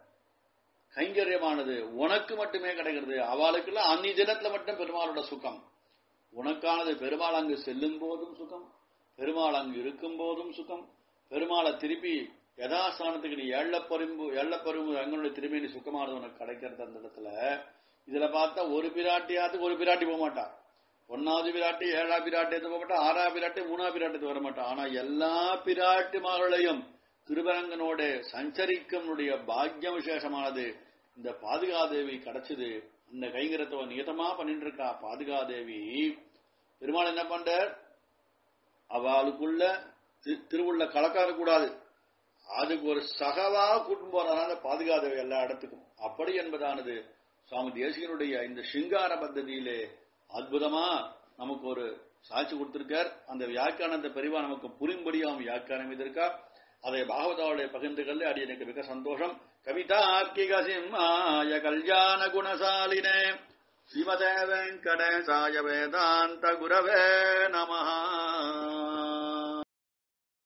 கைங்கரியமானது உனக்கு மட்டுமே கிடைக்கிறது அவளுக்கெல்லாம் அன்னி தினத்துல மட்டும் பெருமாளோட சுகம் உனக்கானது பெருமாள் அங்கு செல்லும் போதும் சுகம் பெருமாள் அங்கு இருக்கும் போதும் சுகம் பெருமாளை திருப்பி யதாஸ்தானத்துக்கு நீ எள்ளப்பெரும்பு எள்ளப்பெரும்பு அங்கனுடைய திரும்பி நீ சுகமானது உனக்கு கிடைக்கிறது அந்த இடத்துல இதுல பார்த்தா ஒரு பிராட்டியாத்துக்கு ஒரு பிராட்டி போக மாட்டா ஒன்னாவது பிராட்டி ஏழாம் பிராட்டி போக மாட்டா ஆறாம் பிராட்டி மூணாம் பிராட்டி வர மாட்டா ஆனா எல்லா பிராட்டி மகளையும் திருவரங்கனோட சஞ்சரிக்கனுடைய பாக்கியம் விசேஷமானது இந்த பாதுகாதேவி கிடைச்சது இந்த கைங்கரத்துவ நியதமா பண்ணிட்டு இருக்கா பாதுகாதேவி பெருமாள் என்ன பண்ற அவளுக்குள்ள திருவுள்ள கலக்கார கூடாது அதுக்கு ஒரு சகவா கூட்டும் போறாங்க பாதுகாதேவி எல்லா இடத்துக்கும் அப்படி என்பதானது சுவாமி தேசிகனுடைய இந்த சிங்கார பദ്ധதியிலே அற்புதமா நமக்கு ஒரு சாட்சி கொடுத்திருக்கார் அந்த வியாக்கியானத்தை பெரிவா நமக்கு புரியும்படியாம் வியாக்கியானம் இதற்கா அதை பாகவதாவுடைய பகிர்ந்துகள் அடி எனக்கு மிக சந்தோஷம் கவிதார்க்கிக சிம்மாய கல்யாண குணசாலினே ஸ்ரீமதே வெங்கடேசாய வேதாந்த குரவே நமஹா